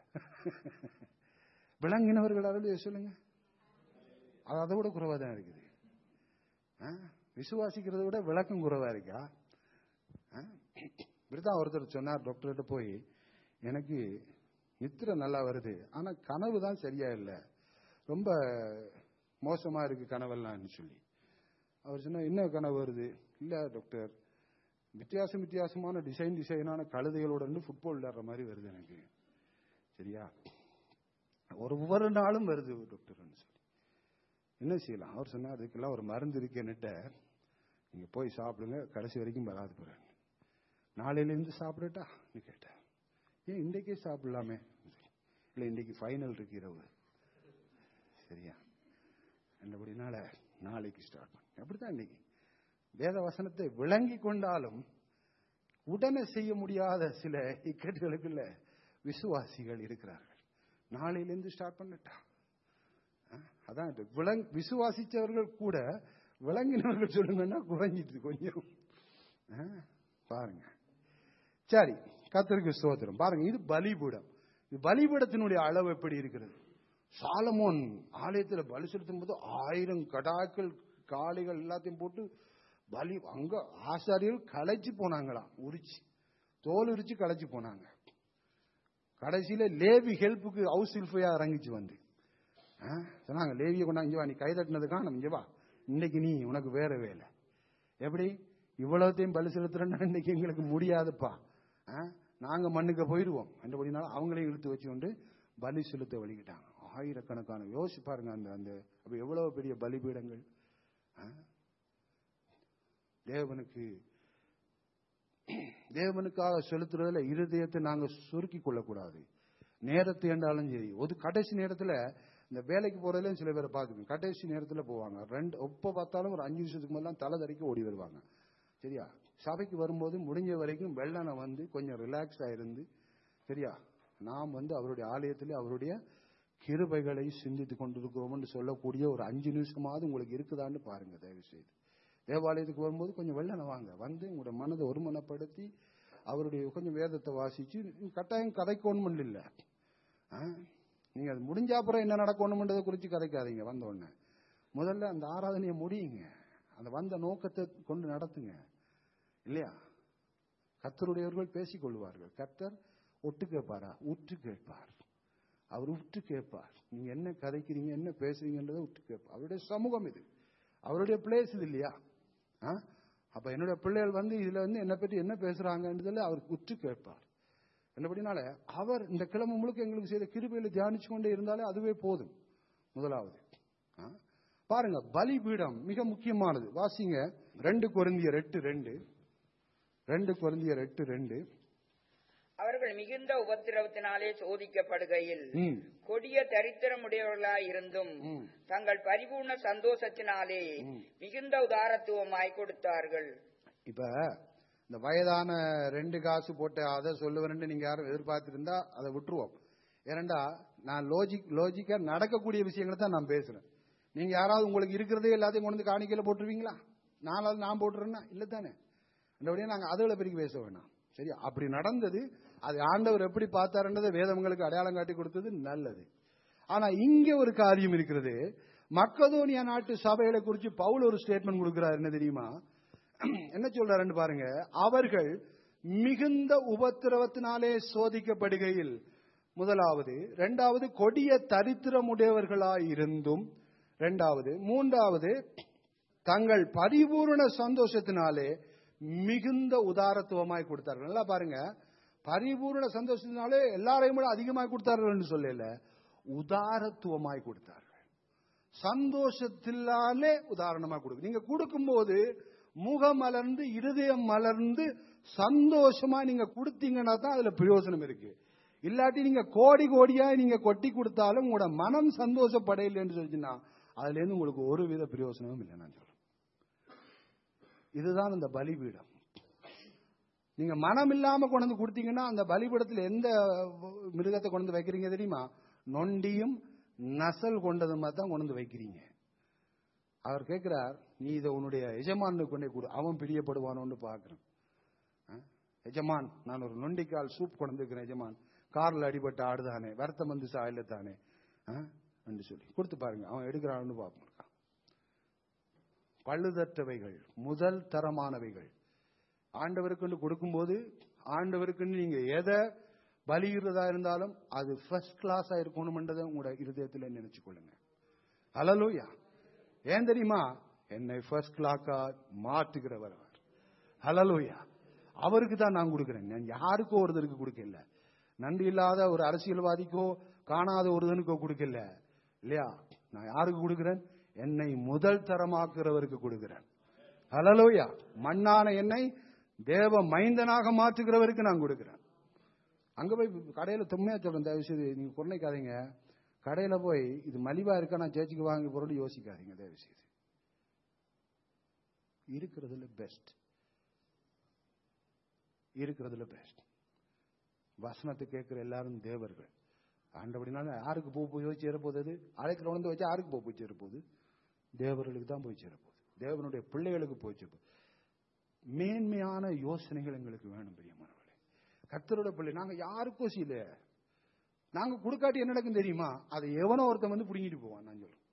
விளங்கினவர்கள் அருளிய சொல்லுங்க அது அதை விட குறைவா தான் இருக்குது ஆ? விசுவாசிக்கிறத விட விளக்கம் குறைவா இருக்கா ஆ? இப்படிதான் ஒருத்தர் சொன்னார் டாக்டர்கிட்ட போய் எனக்கு நித்திரை நல்லா வருது ஆனா கனவு தான் சரியா இல்லை ரொம்ப மோசமா இருக்கு கனவெல்லாம்னு சொல்லி அவர் சொன்னா என்ன கனவு வருது இல்ல டாக்டர் வித்தியாசம் வித்தியாசமான டிசைன் டிசைனான கழுதைகளோட இருந்து ஃபுட்பால் விளையாடுற மாதிரி வருது எனக்கு சரியா ஒரு ஒவ்வொரு நாளும் வருது டாக்டர்னு சொல்லி என்ன செய்யலாம் அவர் சொன்னார் அதுக்கெல்லாம் ஒரு மருந்து இருக்குன்னுட்ட நீங்க போய் சாப்பிடுங்க கடைசி வரைக்கும் வராது போறேன் நாளையிலேருந்து சாப்பிடட்டான்னு கேட்டேன் ஏன் இன்றைக்கே சாப்பிடலாமே இல்லை இன்றைக்கு ஃபைனல் இருக்கு இரவு சரியா என்னபடினால நாளைக்கு ஸ்டார்ட் பண்ணு அப்படித்தான் இன்னைக்கு வேத வசனத்தை விளங்கி கொண்டாலும் உடனே செய்ய முடியாத சில இக்கட்டுகளுக்குள்ள விசுவாசிகள் இருக்கிறார்கள் நாளையிலேருந்து ஸ்டார்ட் பண்ணட்டா அஹ், அதான் இது. விளங் விசுவாசிச்சவர்கள் கூட விளங்கினவர்கள் சொல்லுங்கன்னா குறைஞ்சிட்டு கொஞ்சம் அஹ், பாருங்க சரி கத்தருக்கு ஸ்தோத்திரம் பாருங்க இது பலிபீடம் இது பலிபீடத்தினுடைய அளவு எப்படி இருக்கிறது சாலமோன் ஆலயத்தில் பலி செலுத்தும் போது ஆயிரம் கடாக்கள் காளைகள் எல்லாத்தையும் போட்டு பலி அங்க ஆசாரியர்கள் களைச்சு போனாங்களாம் உரிச்சு தோல் உரிச்சு களைச்சு போனாங்க கடைசியில லேவி ஹெல்ப்புக்கு ஹவுஸ் ஹெல்ஃபையா இறங்கிச்சு வந்து ஆ, சொன்னாங்க லேவியை கொண்டா இங்க வா நீ கை தட்டினதுக்கா நம்ம இங்க வா இன்னைக்கு நீ உனக்கு வேற வேலை எப்படி இவ்வளவுத்தையும் பலி செலுத்துறேன்னா இன்னைக்கு எங்களுக்கு முடியாதுப்பா ஆ, நாங்க மண்ணுக்கு போயிடுவோம் என்றபடினால அவங்களையும் இழுத்து வச்சு கொண்டு பலி செலுத்த வழிகிட்டாங்க ஆயிரக்கணக்கான யோசிச்சு பாருங்க அந்த அந்த அப்ப எவ்வளவு பெரிய பலிபீடங்கள் ஆ? தேவனுக்கு தேவனுக்காக செலுத்துறதுல இருதயத்தை நாங்க சுருக்கி கொள்ளக்கூடாது நேரத்தை என்றாலும் சரி ஒரு கடைசி நேரத்துல இந்த வேலைக்கு போறதுலயும் சில பேரை பார்க்குங்க கடைசி நேரத்துல போவாங்க ரெண்டு எப்ப பார்த்தாலும் ஒரு அஞ்சு நிமிஷத்துக்கு முதல்லாம் தலை தறிக்க ஓடி வருவாங்க சரியா சபைக்கு வரும்போது முடிஞ்ச வரைக்கும் வெள்ளனை வந்து கொஞ்சம் ரிலாக்ஸ்டா இருந்து சரியா நாம் வந்து அவருடைய ஆலயத்திலே அவருடைய கிருபைகளை சிந்தித்து கொண்டிருக்கிறோம்னு சொல்லக்கூடிய ஒரு அஞ்சு நிமிஷமாவது உங்களுக்கு இருக்குதான்னு பாருங்க தயவு செய்து தேவாலயத்துக்கு வரும்போது கொஞ்சம் வெள்ளனை வாங்க வந்து உங்களோட மனதை ஒருமனப்படுத்தி அவருடைய கொஞ்சம் வேதத்தை வாசிச்சு கட்டாயம் கதைக்கோணும் இல்ல ஆ? நீங்க அது முடிஞ்ச அப்புறம் என்ன நடக்கணும்ன்றதை குறித்து கதைக்காதீங்க வந்த உடனே முதல்ல அந்த ஆராதனையை முடியுங்க அந்த வந்த நோக்கத்தை கொண்டு நடத்துங்க இல்லையா கத்தருடையவர்கள் பேசிக் கொள்வார்கள் கத்தர் ஒட்டு கேட்பாரா உற்று கேட்பார் அவர் உற்று கேட்பார் நீங்க என்ன கதைக்கிறீங்க என்ன பேசுறீங்கன்றதை உற்று கேட்பார் அவருடைய சமூகம் இது அவருடைய பிளேஸ் இது இல்லையா ஆ? அப்ப என்னுடைய பிள்ளைகள் வந்து இதுல வந்து என்னை பற்றி என்ன பேசுறாங்கன்றதுல அவர் உற்று கேட்பார் என்னபடினால அவர் இந்த கிழமை முழுக்க எங்களுக்கு செய்த கிருபையில தியானிச்சு கொண்டே இருந்தாலே அதுவே போதும் முதலாவது ஆ? பாருங்க பலிபீடம் மிக முக்கியமானது வாசிங்க ரெண்டு கொரிந்தியர் எட்டு ரெண்டு ரெண்டு கொரிந்தியர் எட்டு ரெண்டு அவர்கள் மிகுந்த உபத்திரவத்தினாலே சோதிக்கப்படுகையில் ம் கொடிய தரித்திரமுடையவர்களாய் இருந்தும் ம். தங்கள் பரிபூர்ண சந்தோஷத்தினாலே ம். மிகுந்த உதாரத்துவமாய் கொடுத்தார்கள் இப்ப இந்த வயதான ரெண்டு காசு போட்ட அதை சொல்லுவேன்னு நீங்க யாரும் எதிர்பார்த்திருந்தா அதை விட்டுருவோம் ஏனண்டா நான் லாஜிக் லாஜிக்கா நடக்கக்கூடிய விஷயங்களை தான் நான் பேசுறேன் நீங்க யாராவது உங்களுக்கு இருக்கிறதே எல்லாத்தையும் கொண்டு வந்து காணிக்கையில போட்டுருவீங்களா நாலாவது நான் போட்டுறேன்னா இல்ல தானே அப்படியே நாங்க அதுகளை பிரிக்க பேச வேணாம் சரி அப்படி நடந்தது அது ஆண்டவர் எப்படி பார்த்தாருன்றதை வேதங்களுக்கு அடையாளம் காட்டி கொடுத்தது நல்லது ஆனா இங்க ஒரு காரியம் இருக்கிறது மக்கதோனியா நாட்டு சபைகளை குறித்து பவுல் ஒரு ஸ்டேட்மெண்ட் கொடுக்கிறார் என்ன தெரியுமா என்ன சொல்றாருன்னு பாருங்க அவர்கள் மிகுந்த உபத்திரவத்தினாலே சோதிக்கப்படுகையில் முதலாவது இரண்டாவது கொடிய தரித்திரமுடையவர்களாய் இருந்தும் இரண்டாவது மூன்றாவது தங்கள் பரிபூரண சந்தோஷத்தினாலே மிகுந்த உதாரத்துவமாய் கொடுத்தார்கள் நல்லா பாருங்க பரிபூரண சந்தோஷத்தினாலே எல்லாரையும் விட அதிகமாய் கொடுத்தார்கள் சொல்லல உதாரத்துவமாய் கொடுத்தார்கள் சந்தோஷத்தினாலே உதாரணமா கொடுக்கு நீங்க கொடுக்கும்போது முகம் மலர்ந்து இருதயம் மலர்ந்து சந்தோஷமா நீங்க கொடுத்தீங்கன்னா தான் அதுல பிரயோஜனம் இருக்கு இல்லாட்டி நீங்க கோடி கோடியா நீங்க கொட்டி கொடுத்தாலும் உங்களோட மனம் சந்தோஷப்படையில்லைன்னு சொல்லிச்சுன்னா அதுல இருந்து உங்களுக்கு ஒரு வித பிரயோஜனமும் இல்லை நான் சொல்றேன் இதுதான் இந்த பலிபீடம் நீங்க மனம் இல்லாம கொண்டு வந்து கொடுத்தீங்கன்னா அந்த பலிபீடத்தில் எந்த மிருகத்தை கொண்டு வந்து வைக்கிறீங்க தெரியுமா நொண்டியும் நசல் கொண்டது மாதிரி தான் கொண்டு வந்து வைக்கிறீங்க அவர் கேட்கிறார் நீ இதை உன்னுடைய எஜமானுக்கு கொண்டே கொடு அவன் பிரியப்படுவானோன்னு பார்க்கிறேன் ஆ? எஜமான் நான் ஒரு நொண்டிக்கால் சூப் கொண்டு வந்துருக்கிறேன் எஜமான் கார்ல அடிபட்ட ஆடுதானே வருத்தம் வந்து சாயல தானே ஆ? என்று சொல்லி கொடுத்து பாருங்க அவன் எடுக்கிறான்னு பார்ப்போம் பழுதற்றவைகள் முதல் தரமானவைகள் ஆண்டவருக்குன்னு கொடுக்கும்போது ஆண்டவருக்குன்னு நீங்க எதை பலியிடுறதா இருந்தாலும் அது ஃபர்ஸ்ட் கிளாஸா இருக்கணும்ன்றதை உங்களோட இருதயத்தில் நினைச்சு கொள்ளுங்க ஹலலூயா ஏன் தெரியுமா என்னை ஃபர்ஸ்ட் கிளாக்கா மாற்றுகிறவர் அவர் ஹலலூயா அவருக்கு தான் நான் கொடுக்கிறேன் நான் யாருக்கோ ஒருத்தருக்கு கொடுக்கல நன்றி இல்லாத ஒரு அரசியல்வாதிக்கோ காணாத ஒருதனுக்கோ கொடுக்கல இல்லையா நான் யாருக்கு கொடுக்கிறேன் என்னை முதல் தரமாக்குறவருக்கு கொடுக்கிறேன் ஹலலூயா மண்ணான என்னை தேவ மைந்தனாக மாற்றுகிறவருக்கு நான் கொடுக்கிறேன் அங்க போய் கடையில தொம்மையா சொல்றேன் தயவு செய்து நீங்க குறைக்காதீங்க கடையில போய் இது மலிவா இருக்கா நான் சேர்ச்சிக்கு வாங்கி போறோம்னு யோசிக்காதீங்க தயவு செய்து இருக்கிறதுல பெஸ்ட் இருக்கிறதுல பெஸ்ட் வசனத்தை கேட்கிற எல்லாரும் தேவர்கள் ஆண்டபடினால யாருக்கு பூ போய் போய் சேரப்போகுது அது அழைக்கிற உணர்ந்து வச்சா யாருக்கு பூ போய் சேரப்போகுது தேவர்களுக்கு தான் போய் சேரப்போகுது தேவனுடைய பிள்ளைகளுக்கு போய் சேரப்போகுது மேன்மையான யோசனைகள் எங்களுக்கு வேணும் பிரியமானவர்களே கர்த்தரோட பிள்ளை நாங்க யாருக்கும் செய்யல நாங்க கொடுக்காட்டி என்ன நடக்கும் தெரியுமா அதை எவனோ ஒருத்தன் வந்து புடுங்கிட்டு போவான் நான் சொல்றேன்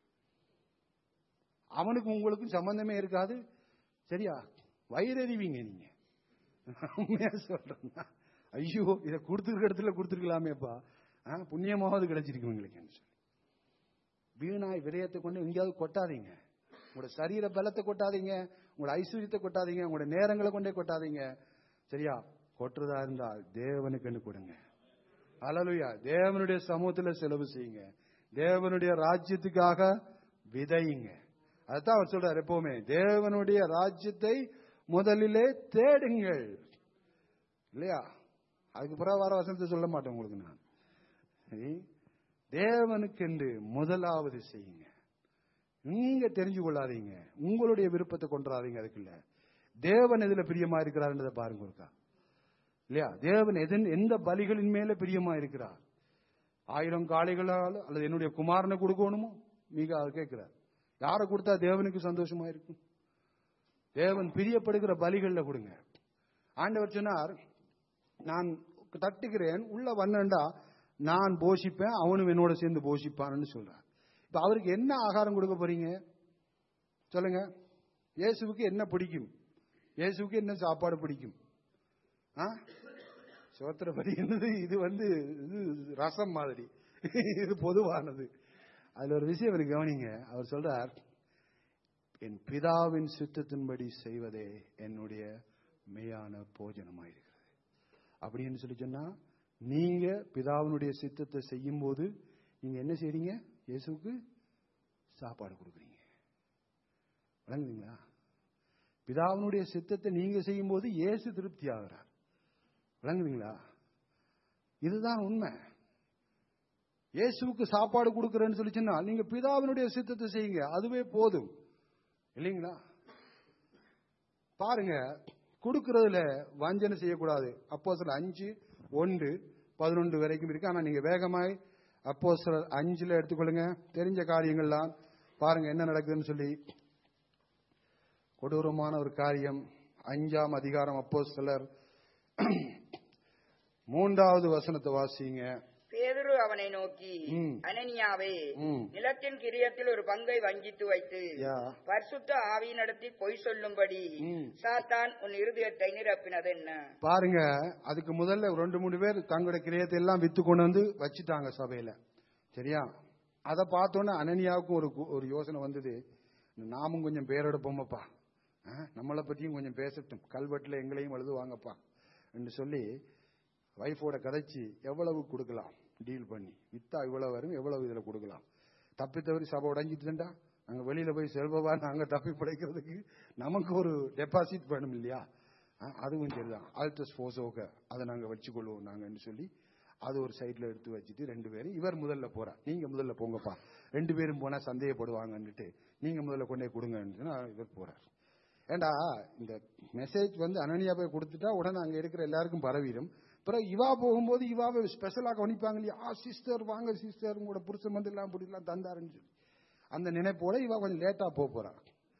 அவனுக்கும் உங்களுக்கும் சம்பந்தமே இருக்காது சரியா வயிறறிவீங்க நீங்க உண்மையா சொல்றேன் ஐயோ இதை கொடுத்துருக்க இடத்துல கொடுத்துருக்கலாமேப்பா ஆ, புண்ணியமாவது கிடைச்சிருக்கு உங்களுக்கு சொல்லி வீணாய் விரயத்தை கொண்டு எங்கேயாவது கொட்டாதீங்க உங்களோட சரீர பலத்தை கொட்டாதீங்க உங்களோட ஐஸ்வர்யத்தை கொட்டாதீங்க உங்களோட நேரங்களை கொண்டே கொட்டாதீங்க சரியா கொட்டுறதா இருந்தால் தேவனுக்குன்னு கொடுங்க அலலுயா தேவனுடைய சமூகத்துல செலவு செய்யுங்க தேவனுடைய ராஜ்யத்துக்காக விதையுங்க அதான் அவர் சொல்றார் எப்பவுமே தேவனுடைய ராஜ்யத்தை முதலிலே தேடுங்கள் இல்லையா அதுக்கு பிறகு வர வசனத்தை சொல்ல மாட்டேன் உங்களுக்கு நான் சரி? தேவனுக்கென்று முதலாவது செய்யுங்க நீங்க தெரிஞ்சு கொள்ளாதீங்க உங்களுடைய விருப்பத்தை கொண்டாதீங்க அதுக்குள்ள தேவன் எதுல பிரியமா இருக்கிறார்ன்றதை பாருங்க ஒருக்கா இல்லையா தேவன் எதன் எந்த பலிகளின் மேல பிரியமா இருக்கிறார் ஆயிரம் காளைகளால் அல்லது என்னுடைய குமாரனை கொடுக்கணுமோ மிக அவர் கேட்கிறார் யாரை கொடுத்தா தேவனுக்கு சந்தோஷமா இருக்கும் தேவன் பிரியப்படுகிற பலிகள்ல கொடுங்க ஆண்டவர் சொன்னார் நான் தட்டுகிறேன் உள்ள வந்தேன்டா நான் போஷிப்பேன் அவனும் என்னோட சேர்ந்து போஷிப்பான்னு சொல்றார் இப்ப அவருக்கு என்ன ஆகாரம் கொடுக்க போறீங்க சொல்லுங்க இயேசுவுக்கு என்ன பிடிக்கும் இயேசுவுக்கு என்ன சாப்பாடு பிடிக்கும் ஆ சோத்திரப்படி என்னது இது வந்து இது ரசம் மாதிரி இது பொதுவானது அதுல ஒரு விஷயம் எனக்கு கவனிங்க அவர் சொல்றார் என் பிதாவின் சித்தத்தின்படி செய்வதே என்னுடைய மெய்யான போஜனமாயிருக்கிறது அப்படின்னு சொல்லி சொன்னா நீங்க பிதாவினுடைய சித்தத்தை செய்யும் போது நீங்க என்ன செய்றீங்க இயேசுவுக்கு சாப்பாடு கொடுக்குறீங்க விளங்குறீங்களா பிதாவினுடைய சித்தத்தை நீங்க செய்யும் போது இயேசு திருப்தி ஆகிறார் விளங்குறீங்களா இதுதான் உண்மை இயேசுவுக்கு சாப்பாடு கொடுக்கறேன்னு சொல்லி சொன்னா நீங்க பிதாவினுடைய சித்தத்தை செய்யுங்க அதுவே போதும் இல்லைங்களா பாருங்க கொடுக்கறதுல வஞ்சனை செய்யக்கூடாது அப்போ சில அஞ்சு ஒன்று பதினொன்று வரைக்கும் இருக்கு ஆனா நீங்க வேகமாய் அப்போ சில அஞ்சுல எடுத்துக்கொள்ளுங்க தெரிஞ்ச காரியங்கள்லாம் பாருங்க என்ன நடக்குதுன்னு சொல்லி கொடூரமான ஒரு காரியம் அஞ்சாம் அதிகாரம் அப்போ சிலர் மூன்றாவது வசனத்தை வாசிங்க பேதுரு அவனை நோக்கி ம். அனனியாவே ம். நிலத்தின் கிரியத்தில் ஒரு பங்கை வஞ்சித்து வைத்து யா. பரிசுத்த ஆவியினிடத்தி பொய் சொல்லும்படி ம். சாத்தான் உன் இருதயத்தை நிரப்பினது என்ன பாருங்க அதுக்கு முதல்ல ரெண்டு மூணு பேர் தங்களுடைய கிரியத்தை எல்லாம் வித்து கொண்டு வந்து வச்சுட்டாங்க சபையில சரியா அதை பார்த்தோன்னே அனனியாவுக்கும் ஒரு கு- ஒரு யோசனை வந்தது நாமும் கொஞ்சம் பேர் எடுப்போமப்பா ஆ, நம்மளை பத்தியும் கொஞ்சம் பேசட்டும் கல்வெட்டுல எங்களையும் எழுதுவாங்கப்பா என்று சொல்லி வைஃபோட கதைச்சு எவ்வளவு கொடுக்கலாம் டீல் பண்ணி வித்தா இவ்வளவு வரும் எவ்வளவு இதுல கொடுக்கலாம் தப்பி தவறி சபை உடைஞ்சிட்டுண்டா நாங்க வெளியில போய் செல்வவா நாங்க தப்பி பிழைக்கிறதுக்கு நமக்கு ஒரு டெபாசிட் வேணும் இல்லையா ஆ, அதுவும் சரிதான் ஆல்டஸ் போசோக அதை நாங்க வச்சுக்கொள்வோம் நாங்கன்னு சொல்லி அது ஒரு சைட்ல எடுத்து வச்சுட்டு ரெண்டு பேரும் இவர் முதல்ல போறா நீங்க முதல்ல போங்கப்பா ரெண்டு பேரும் போனா சந்தேகப்படுவாங்கன்னுட்டு நீங்க முதல்ல கொண்டே கொடுங்கன்னு சொன்னா இவர் போறார் ஏண்டா இந்த மெசேஜ் வந்து அனனியா போய் கொடுத்துட்டா உடனே அங்க இருக்கிற எல்லாருக்கும் பரவிடும் பிறகு இவா போகும்போது இவாவை ஸ்பெஷலா கவனிப்பாங்க இல்லையா ஆ சிஸ்டர் வாங்க சிஸ்டர் உங்களோட புருஷன் வந்து எல்லாம் இப்படிலாம் தந்தாருன்னு சொல்லி அந்த நினைப்போட இவா கொஞ்சம் லேட்டா போக போறா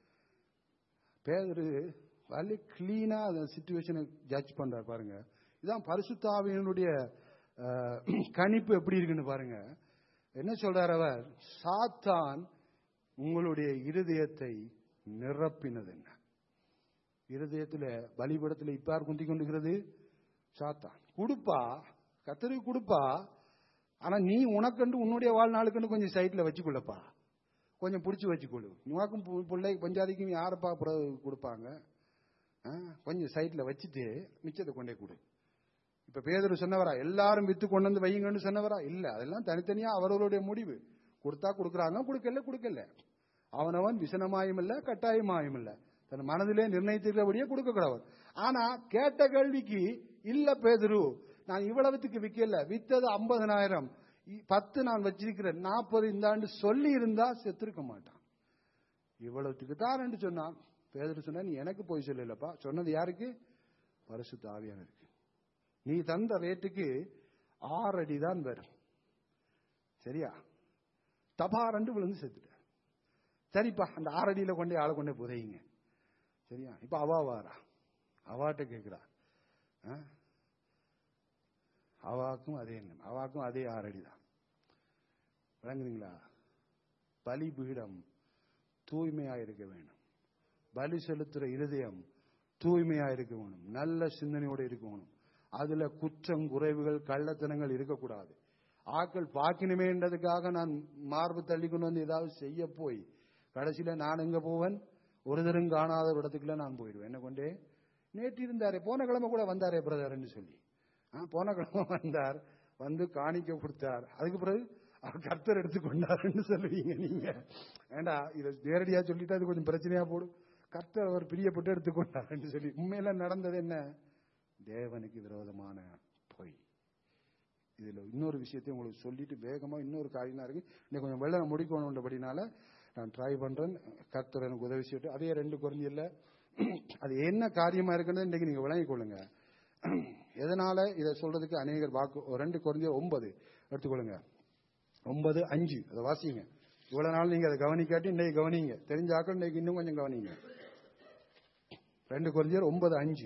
பேதரு வலி கிளீனா அந்த சுச்சுவேஷனை ஜட்ஜ் பண்றாரு பாருங்க இதான் பரிசுத்தாவியனுடைய அஹ், கணிப்பு எப்படி இருக்குன்னு பாருங்க என்ன சொல்றார் அவர் சாத்தான் உங்களுடைய இருதயத்தை நிரப்பினது என்ன இருதயத்துல பலிபடத்துல இப்ப யார் குந்தி கொண்டுகிறது சாத்தான் கொடுப்பா கத்தருக்கு கொடுப்பா ஆனா நீ உனக்கண்டு உன்னுடைய வாழ்நாளுக்குன்னு கொஞ்சம் சைட்ல வச்சுக்கொள்ளப்பா கொஞ்சம் பிடிச்சி வச்சுக்கொள்ளு உனக்கும் பு- பிள்ளை பஞ்சாதிக்கும் யாரப்பா பிறகு கொடுப்பாங்க ஆ, கொஞ்சம் சைட்ல வச்சுட்டு மிச்சத்தை கொண்டே கொடு இப்ப பேதர் சொன்னவரா எல்லாரும் வித்து கொண்டு வந்து வையுங்கன்னு சொன்னவரா இல்ல அதெல்லாம் தனித்தனியா அவர்களுடைய முடிவு கொடுத்தா கொடுக்கறாங்க கொடுக்கல கொடுக்கல அவனவன் விசனமாயும் இல்ல கட்டாயமாயும் இல்ல தன் மனதிலே நிர்ணயித்திருக்கிறபடியே கொடுக்க கூடாது ஆனா கேட்ட கேள்விக்கு இல்ல பேதுரு நான் இவ்வளவுத்துக்கு விக்கல வித்தது ஐம்பதனாயிரம் பத்து நான் வச்சிருக்கிறேன் நாற்பது இந்த ஆண்டு சொல்லி இருந்தா செத்திருக்க மாட்டான் இவ்வளவுத்துக்கு தான் சொன்னான் பேதர் சொன்னா நீ எனக்கு போய் சொல்லலப்பா சொன்னது யாருக்கு பரிசுத்த ஆவியானருக்கு நீ தந்த ரேட்டுக்கு ஆறு அடி தான் வரும் சரியா தபாரண்டு விழுந்து செத்துட்ட சரிப்பா அந்த ஆறு அடியில கொண்டே ஆளை கொண்டே புதையுங்க சரியா இப்ப அவா வாரா அவாட்ட கேக்குறா ஆ? அவாக்கும் அதே எண்ணம் அவாக்கும் அதே ஆறடி தான் விளங்குறீங்களா பலிபீடம் தூய்மையா இருக்க வேணும் பலி செலுத்துற இருதயம் தூய்மையா இருக்க வேணும் நல்ல சிந்தனையோட இருக்க வேணும் அதுல குற்றம் குறைவுகள் கள்ளத்தனங்கள் இருக்கக்கூடாது ஆக்கள் பார்க்கணுமேன்றதுக்காக நான் மார்பு தள்ளி கொண்டு வந்து ஏதாவது செய்ய போய் கடைசியில நான் எங்க போவேன் ஒரு தரம் காணாத ஒரு இடத்துக்குள்ள நான் போயிடுவேன் என்ன கொண்டே நேற்று இருந்தாரே போன கிழமை கூட வந்தாரே பிரதர்ன்னு சொல்லி ஆ, போன கிழமை வந்தார் வந்து காணிக்க கொடுத்தார் அதுக்கு பிறகு அவர் கர்த்தர் எடுத்துக்கொண்டாருன்னு சொல்லுவீங்க நீங்க ஏண்டா இதை நேரடியா சொல்லிட்டா அது கொஞ்சம் பிரச்சனையா போடும் கர்த்தர் அவர் பிரியப்பட்டு எடுத்துக்கொண்டாருன்னு சொல்லி உண்மையில நடந்தது என்ன தேவனுக்கு விரோதமான பொய் இதுல இன்னொரு விஷயத்தை உங்களுக்கு சொல்லிட்டு வேகமா இன்னொரு காரியம் தான் இருக்கு இன்னும் கொஞ்சம் வெள்ளம் முடிக்கணுன்றபடினால நான் ட்ரை பண்றேன் கர்த்தர் எனக்கு உதவி செய்யட்டும் அதே ரெண்டு குறைஞ்சில்ல அது என்ன காரியமா இருக்குன்னு இன்னைக்கு நீங்க விளங்கிக் கொள்ளுங்க எதனால இதை சொல்றதுக்கு அநேகர் வாக்கு ஒரு ரெண்டு குறைஞ்ச ஒன்பது எடுத்துக்கொள்ளுங்க ஒன்பது அஞ்சு அதை வாசிங்க இவ்வளவு நாள் நீங்க அதை கவனிக்காட்டி இன்னைக்கு கவனிங்க தெரிஞ்ச ஆக்கள் இன்னைக்கு இன்னும் கொஞ்சம் கவனிங்க ரெண்டு குறைஞ்சர் ஒன்பது அஞ்சு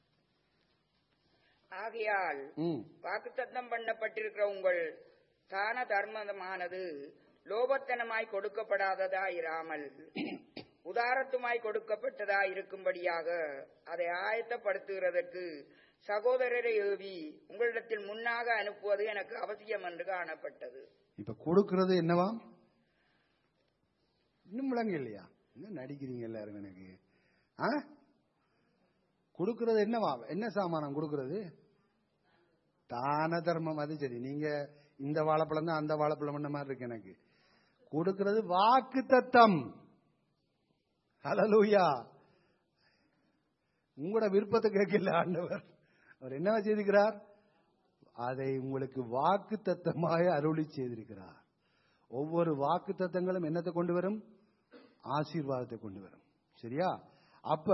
ஆகையால் ம் வாக்குத்தத்தம் பண்ணப்பட்டிருக்கிற உங்கள் தான தர்மமானது லோபத்தனமாய் கொடுக்கப்படாததா இராமல் உதாரத்துமாய் கொடுக்கப்பட்டதா இருக்கும்படியாக அதை ஆயத்தப்படுத்துகிறதற்கு சகோதரரை ஏவி உங்களிடத்தில் முன்னாக அனுப்புவது எனக்கு அவசியம் என்று காணப்பட்டது இப்ப கொடுக்கிறது என்னவாம் இன்னும் விளங்க இல்லையா என்ன நடிக்கிறீங்க எல்லாரும் எனக்கு ஆ கொடுக்கிறது என்னவா என்ன சாமானம் கொடுக்கிறது தான தர்மம் அது சரி நீங்க இந்த வாழைப்பழம் தான் அந்த வாழைப்பழம் பண்ண மாதிரி இருக்கு எனக்கு கொடுக்கிறது வாக்கு தத்தம் ஹலலூயா உங்களோட விருப்பத்தை கேட்கல ஆண்டவர் அவர் என்ன செய்திருக்கிறார் அதை உங்களுக்கு வாக்கு தத்தமாய் அருளி செய்திருக்கிறார் ஒவ்வொரு வாக்கு தத்தங்களும் என்னத்தை கொண்டு வரும் ஆசீர்வாதத்தை கொண்டு வரும் சரியா அப்ப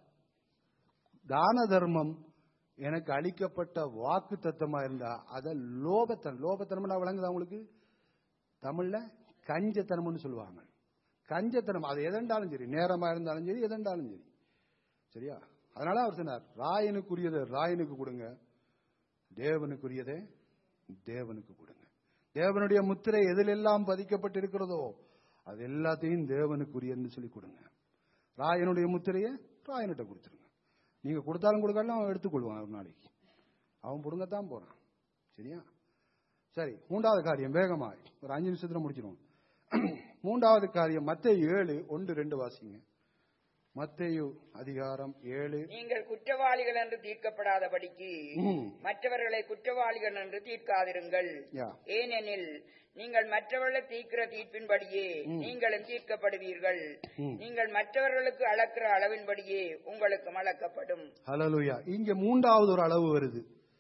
தான தர்மம் எனக்கு அளிக்கப்பட்ட வாக்கு தத்தமா இருந்தா அத லோபத்தனம் லோபத்தனம்னா விளங்குதா உங்களுக்கு தமிழ்ல கஞ்சத்தனம்னு சொல்லுவாங்க கஞ்சத்தனம் அது எதெண்டாலும் சரி நேரமா இருந்தாலும் சரி எதெண்டாலும் சரி சரியா அதனால அவர் சொன்னார் ராயனுக்குரியதை ராயனுக்கு கொடுங்க தேவனுக்குரியதை தேவனுக்கு கொடுங்க தேவனுடைய முத்திரை எதிலெல்லாம் பதிக்கப்பட்டிருக்கிறதோ அது எல்லாத்தையும் தேவனுக்குரியன்னு சொல்லி கொடுங்க ராயனுடைய முத்திரையை ராயன்கிட்ட கொடுத்துருங்க நீங்க கொடுத்தாலும் கொடுக்காலும் அவன் எடுத்துக்கொள்வான் ஒரு நாளைக்கு அவன் புடுங்கத்தான் போறான் சரியா சரி மூன்றாவது காரியம் வேகமாய் ஒரு அஞ்சு நிமிஷத்துல முடிச்சிருவோம் மூன்றாவது காரியம் மத்தேயு ஏழு ஒன்று ரெண்டு வாசிங்க மத்தேயு அதிகாரம் ஏழு நீங்கள் குற்றவாளிகள் என்று தீர்க்கப்படாதபடிக்கு ம். மற்றவர்களை குற்றவாளிகள் என்று தீர்க்காதிருங்கள் யா ஏனெனில் நீங்கள் மற்றவர்களை தீர்க்கிற தீர்ப்பின்படியே நீங்களும் தீர்க்கப்படுவீர்கள் ம். நீங்கள் மற்றவர்களுக்கு அளக்கிற அளவின்படியே உங்களுக்கும் அளக்கப்படும் ஹலலுயா இங்க மூன்றாவது ஒரு அளவு வருது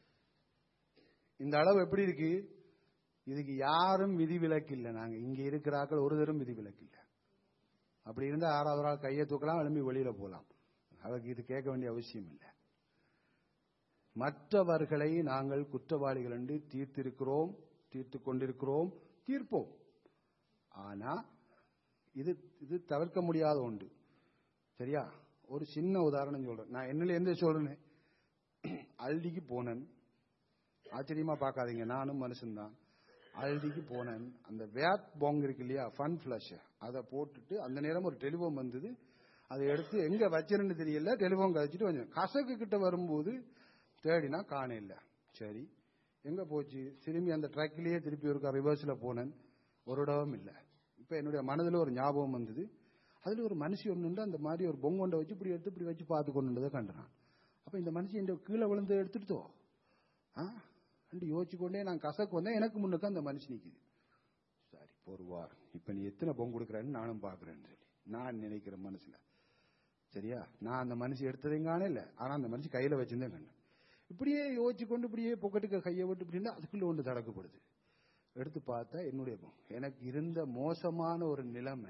இந்த அளவு எப்படி இருக்கு இதுக்கு யாரும் விதிவிலக்கு இல்லை நாங்க இங்க இருக்கிறாக்கள் ஒரு தரும் விதிவிலக்கு இல்லை அப்படி இருந்தா ஆறாவது ஆள் கையை தூக்கலாம் எழும்பி வெளியில போலாம் அவருக்கு இது கேட்க வேண்டிய அவசியம் இல்லை மற்றவர்களை நாங்கள் குற்றவாளிகள் என்று தீர்த்திருக்கிறோம் தீர்த்து கொண்டிருக்கிறோம் தீர்ப்போம் ஆனா இது இது தவிர்க்க முடியாத ஒன்று சரியா ஒரு சின்ன உதாரணம் சொல்றேன் நான் என்னல எந்த சொல்றேன் அல்டிக்கு போனேன் ஆச்சரியமா பார்க்காதீங்க நானும் மனுஷன்தான் அல்டிக்கு போனேன் அந்த வேட் பாங் இருக்கு இல்லையா ஃபன் ஃபிளஷ் அதை போட்டுட்டு அந்த நேரம் ஒரு டெலிஃபோன் வந்தது அதை எடுத்து எங்க வச்சிருன்னு தெரியல டெலிஃபோன் கழிச்சிட்டு கொஞ்சம் கசக்கு கிட்ட வரும்போது தேடினா காண இல்ல சரி எங்க போச்சு திரும்பி அந்த ட்ரக்லயே திருப்பி ஒரு ரிவர்ஸ்ல போனேன் ஒரு இடமும் இல்ல இப்ப என்னுடைய மனதுல ஒரு ஞாபகம் வந்தது அதுல ஒரு மனுஷி ஒன்று அந்த மாதிரி ஒரு பொங்கொண்டை வச்சு இப்படி எடுத்து இப்படி வச்சு பார்த்து கொண்டு கண்டுறான் அப்ப இந்த மனுஷன் இந்த கீழே விழுந்து எடுத்துட்டோ ஆ அண்டு யோசிச்சு கொண்டே நான் கசக்கு வந்தேன் எனக்கு முன்னுக்கு அந்த மனுஷன் நிக்குது சரி பொறுவார் இப்ப நீ எத்தனை பொங்கு கொடுக்குறேன்னு நானும் பாக்குறேன்னு சொல்லி நான் நினைக்கிற மனசுல சரியா நான் அந்த மனுஷன் எடுத்ததையும் காண இல்ல ஆனா அந்த மனுஷன் கையில வச்சிருந்தேன் கண்ணு இப்படியே யோசிச்சு கொண்டு இப்படியே பொக்கெட்டுக்கு கையை விட்டு இப்படின்னா அதுக்குள்ள ஒன்று தடக்கப்படுது எடுத்து பார்த்தா என்னுடைய பொ- எனக்கு இருந்த மோசமான ஒரு நிலைமை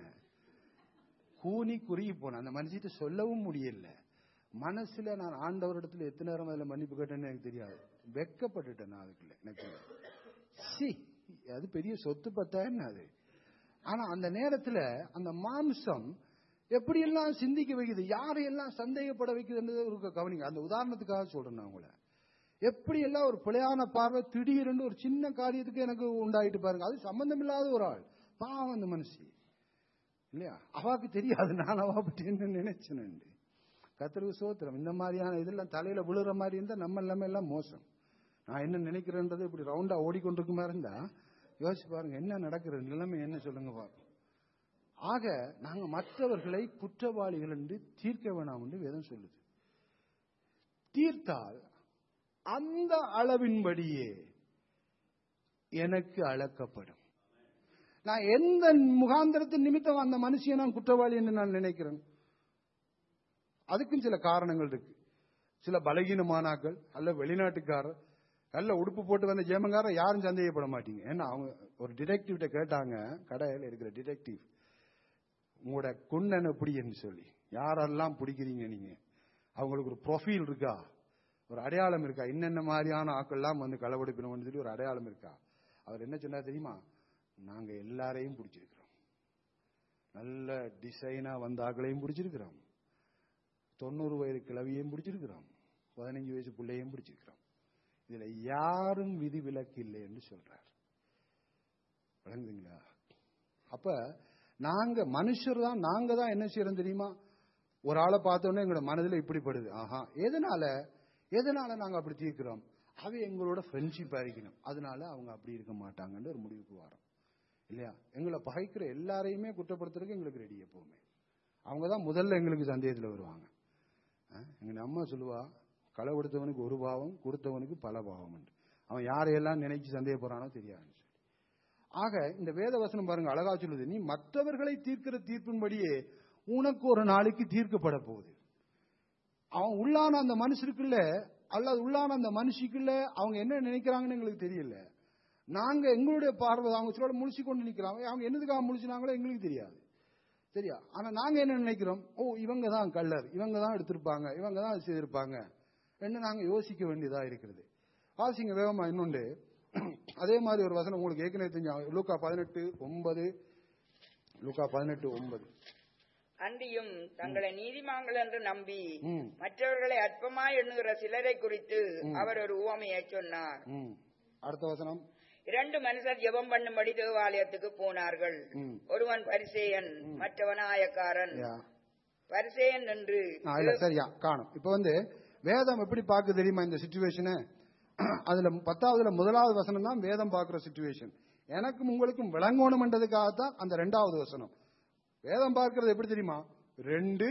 கூனி குறுகி போனேன் அந்த மனுஷிட்ட சொல்லவும் முடியல மனசுல நான் ஆண்டவரிடத்துல எத்தனை நேரம் அதுல மன்னிப்பு கேட்டேன்னு எனக்கு தெரியாது வெக்கப்பட்டுட்டேன் நான் அதுக்குள்ள எனக்கு சி அது பெரிய சொத்து பத்தா என்ன அது ஆனா அந்த நேரத்துல அந்த மாம்சம் எப்படியெல்லாம் சிந்திக்க வைக்குது யாரையெல்லாம் சந்தேகப்பட வைக்குதுன்றது ஒரு கவனிங்க அந்த உதாரணத்துக்காக சொல்றேன் நான் உங்களை எப்படி எல்லாம் ஒரு பிழையான பார்வை திடீர்னு ஒரு சின்ன காரியத்துக்கு எனக்கு உண்டாயிட்டு பாருங்க அது சம்பந்தம் இல்லாத ஒரு ஆள் பாவம் அந்த மனுஷி இல்லையா அவாக்கு தெரியாது நான் அவா பற்றி என்ன நினைச்சேன் கத்திரிக்கு சோத்திரம் இந்த மாதிரியான இதெல்லாம் தலையில விழுற மாதிரி இருந்தா நம்ம எல்லாமே எல்லாம் மோசம் நான் என்ன நினைக்கிறேன்றது இப்படி ரவுண்டா ஓடிக்கொண்டிருக்குமா இருந்தா யோசிச்சு பாருங்க என்ன நடக்கிற நிலைமை என்ன சொல்லுங்க பாருங்க ஆக நாங்க மற்றவர்களை குற்றவாளிகள் என்று தீர்க்க வேணாம் என்று வேதம் சொல்லுது தீர்த்தால் அந்த அளவின்படியே எனக்கு அளக்கப்படும் நான் எந்த முகாந்திரத்தின் நிமித்தம் அந்த மனுஷியை நான் குற்றவாளி என்று நான் நினைக்கிறேன் அதுக்கும் சில காரணங்கள் இருக்கு சில பலகீனமானாக்கள் அல்ல வெளிநாட்டுக்காரர் நல்ல உடுப்பு போட்டு வந்த ஜேமங்காரர் யாரும் சந்தேகப்பட மாட்டீங்க ஏன்னா அவங்க ஒரு டிடெக்டிவ்கிட்ட கேட்டாங்க கடையில் இருக்கிற டிடெக்டிவ் உங்களோட குண்ணன் எப்படின்னு சொல்லி யாரெல்லாம் பிடிக்கிறீங்க நீங்க அவங்களுக்கு ஒரு ப்ரொஃபைல் இருக்கா ஒரு அடையாளம் இருக்கா என்னென்ன மாதிரியான ஆக்கள்லாம் வந்து களவெடுக்கணும்னு சொல்லி ஒரு அடையாளம் இருக்கா அவர் என்ன சொன்னார் தெரியுமா நாங்க எல்லாரையும் பிடிச்சிருக்கிறோம் நல்ல டிசைனா வந்த ஆக்களையும் பிடிச்சிருக்கிறோம் தொண்ணூறு வயது கிழவியையும் பிடிச்சிருக்கிறோம் பதினஞ்சு வயசு பிள்ளையும் பிடிச்சிருக்கிறோம் இதுல யாரும் விதி விலக்கு இல்லை என்று சொல்றார் விளங்குதுங்களா அப்ப நாங்க மனுஷர் தான் நாங்க தான் என்ன செய்யறோம் தெரியுமா ஒரு ஆளை பார்த்தோன்னே எங்களோட மனதில் இப்படிப்படுது ஆஹா எதனால எதனால நாங்க அப்படி தீர்க்கிறோம் அவ எங்களோட ஃப்ரெண்ட்ஷிப் ஆகிக்கணும் அதனால அவங்க அப்படி இருக்க மாட்டாங்கன்னு ஒரு முடிவுக்கு வரோம் இல்லையா எங்களை பகைக்கிற எல்லாரையுமே குற்றப்படுத்துறதுக்கு எங்களுக்கு ரெடி எப்பவுமே அவங்க தான் முதல்ல எங்களுக்கு சந்தேகத்தில் வருவாங்க அஹ், எங்க அம்மா சொல்லுவா களை கொடுத்தவனுக்கு ஒரு பாவம் கொடுத்தவனுக்கு பல பாவம் உண்டு அவன் யாரையெல்லாம் நினைச்சு சந்தேகப்படுறானோ தெரியாதுன்னு சொல்லி ஆக இந்த வேத வசனம் பாருங்க அழகா சொல்லுது நீ மற்றவர்களை தீர்க்கிற தீர்ப்பின்படியே உனக்கு ஒரு நாளைக்கு தீர்க்கப்பட போகுது அவன் உள்ளான அந்த மனுஷருக்குள்ள அல்லது உள்ளான அந்த மனுஷிக்குள்ள அவங்க என்ன நினைக்கிறாங்கன்னு எங்களுக்கு தெரியல நாங்க எங்களுடைய பார்வை அவங்க சொல்லோட முழிச்சு கொண்டு நிக்கிறாங்க அவங்க என்னதுக்காக முழிச்சுனாங்களோ எங்களுக்கு தெரியாது சரியா ஆனா நாங்க என்ன நினைக்கிறோம் ஓ இவங்க தான் கள்ளர் இவங்க தான் எடுத்திருப்பாங்க இவங்க தான் செய்திருப்பாங்க என்று நாங்க யோசிக்க வேண்டியதா இருக்கிறது வாசிங்க வேகமா இன்னொன்று அதே மாதிரி ஒரு வசனம் உங்களுக்கு ஏற்கனவே தெரிஞ்ச லூக்கா பதினெட்டு ஒன்பது லூக்கா பதினெட்டு ஒன்பது அன்றியும் தங்களை நீதிமான்கள் என்று நம்பி ம். மற்றவர்களை அற்பமாய் எண்ணுகிற சிலரை குறித்து அவர் ஒரு உவமையை சொன்னார் ம். அடுத்த வசனம் இரண்டு மனுஷர் ஜெபம் பண்ணும்படி தேவாலயத்துக்கு போனார்கள் ம். ஒருவன் பரிசேயன் மற்றவன் ஆயக்காரன் யா. பரிசேயன் என்று ஆ, இல்ல சரியா காணும் இப்ப வந்து வேதம் எப்படி பார்க்க தெரியுமா இந்த சுச்சுவேஷனை அதுல பத்தாவதுல முதலாவது வசனம் தான் வேதம் பார்க்கிற சுச்சுவேஷன் எனக்கும் உங்களுக்கும் விளங்கணும்ன்றதுக்காகத்தான் அந்த ரெண்டாவது வசனம் வேதம் பார்க்கிறது எப்படி தெரியுமா ரெண்டு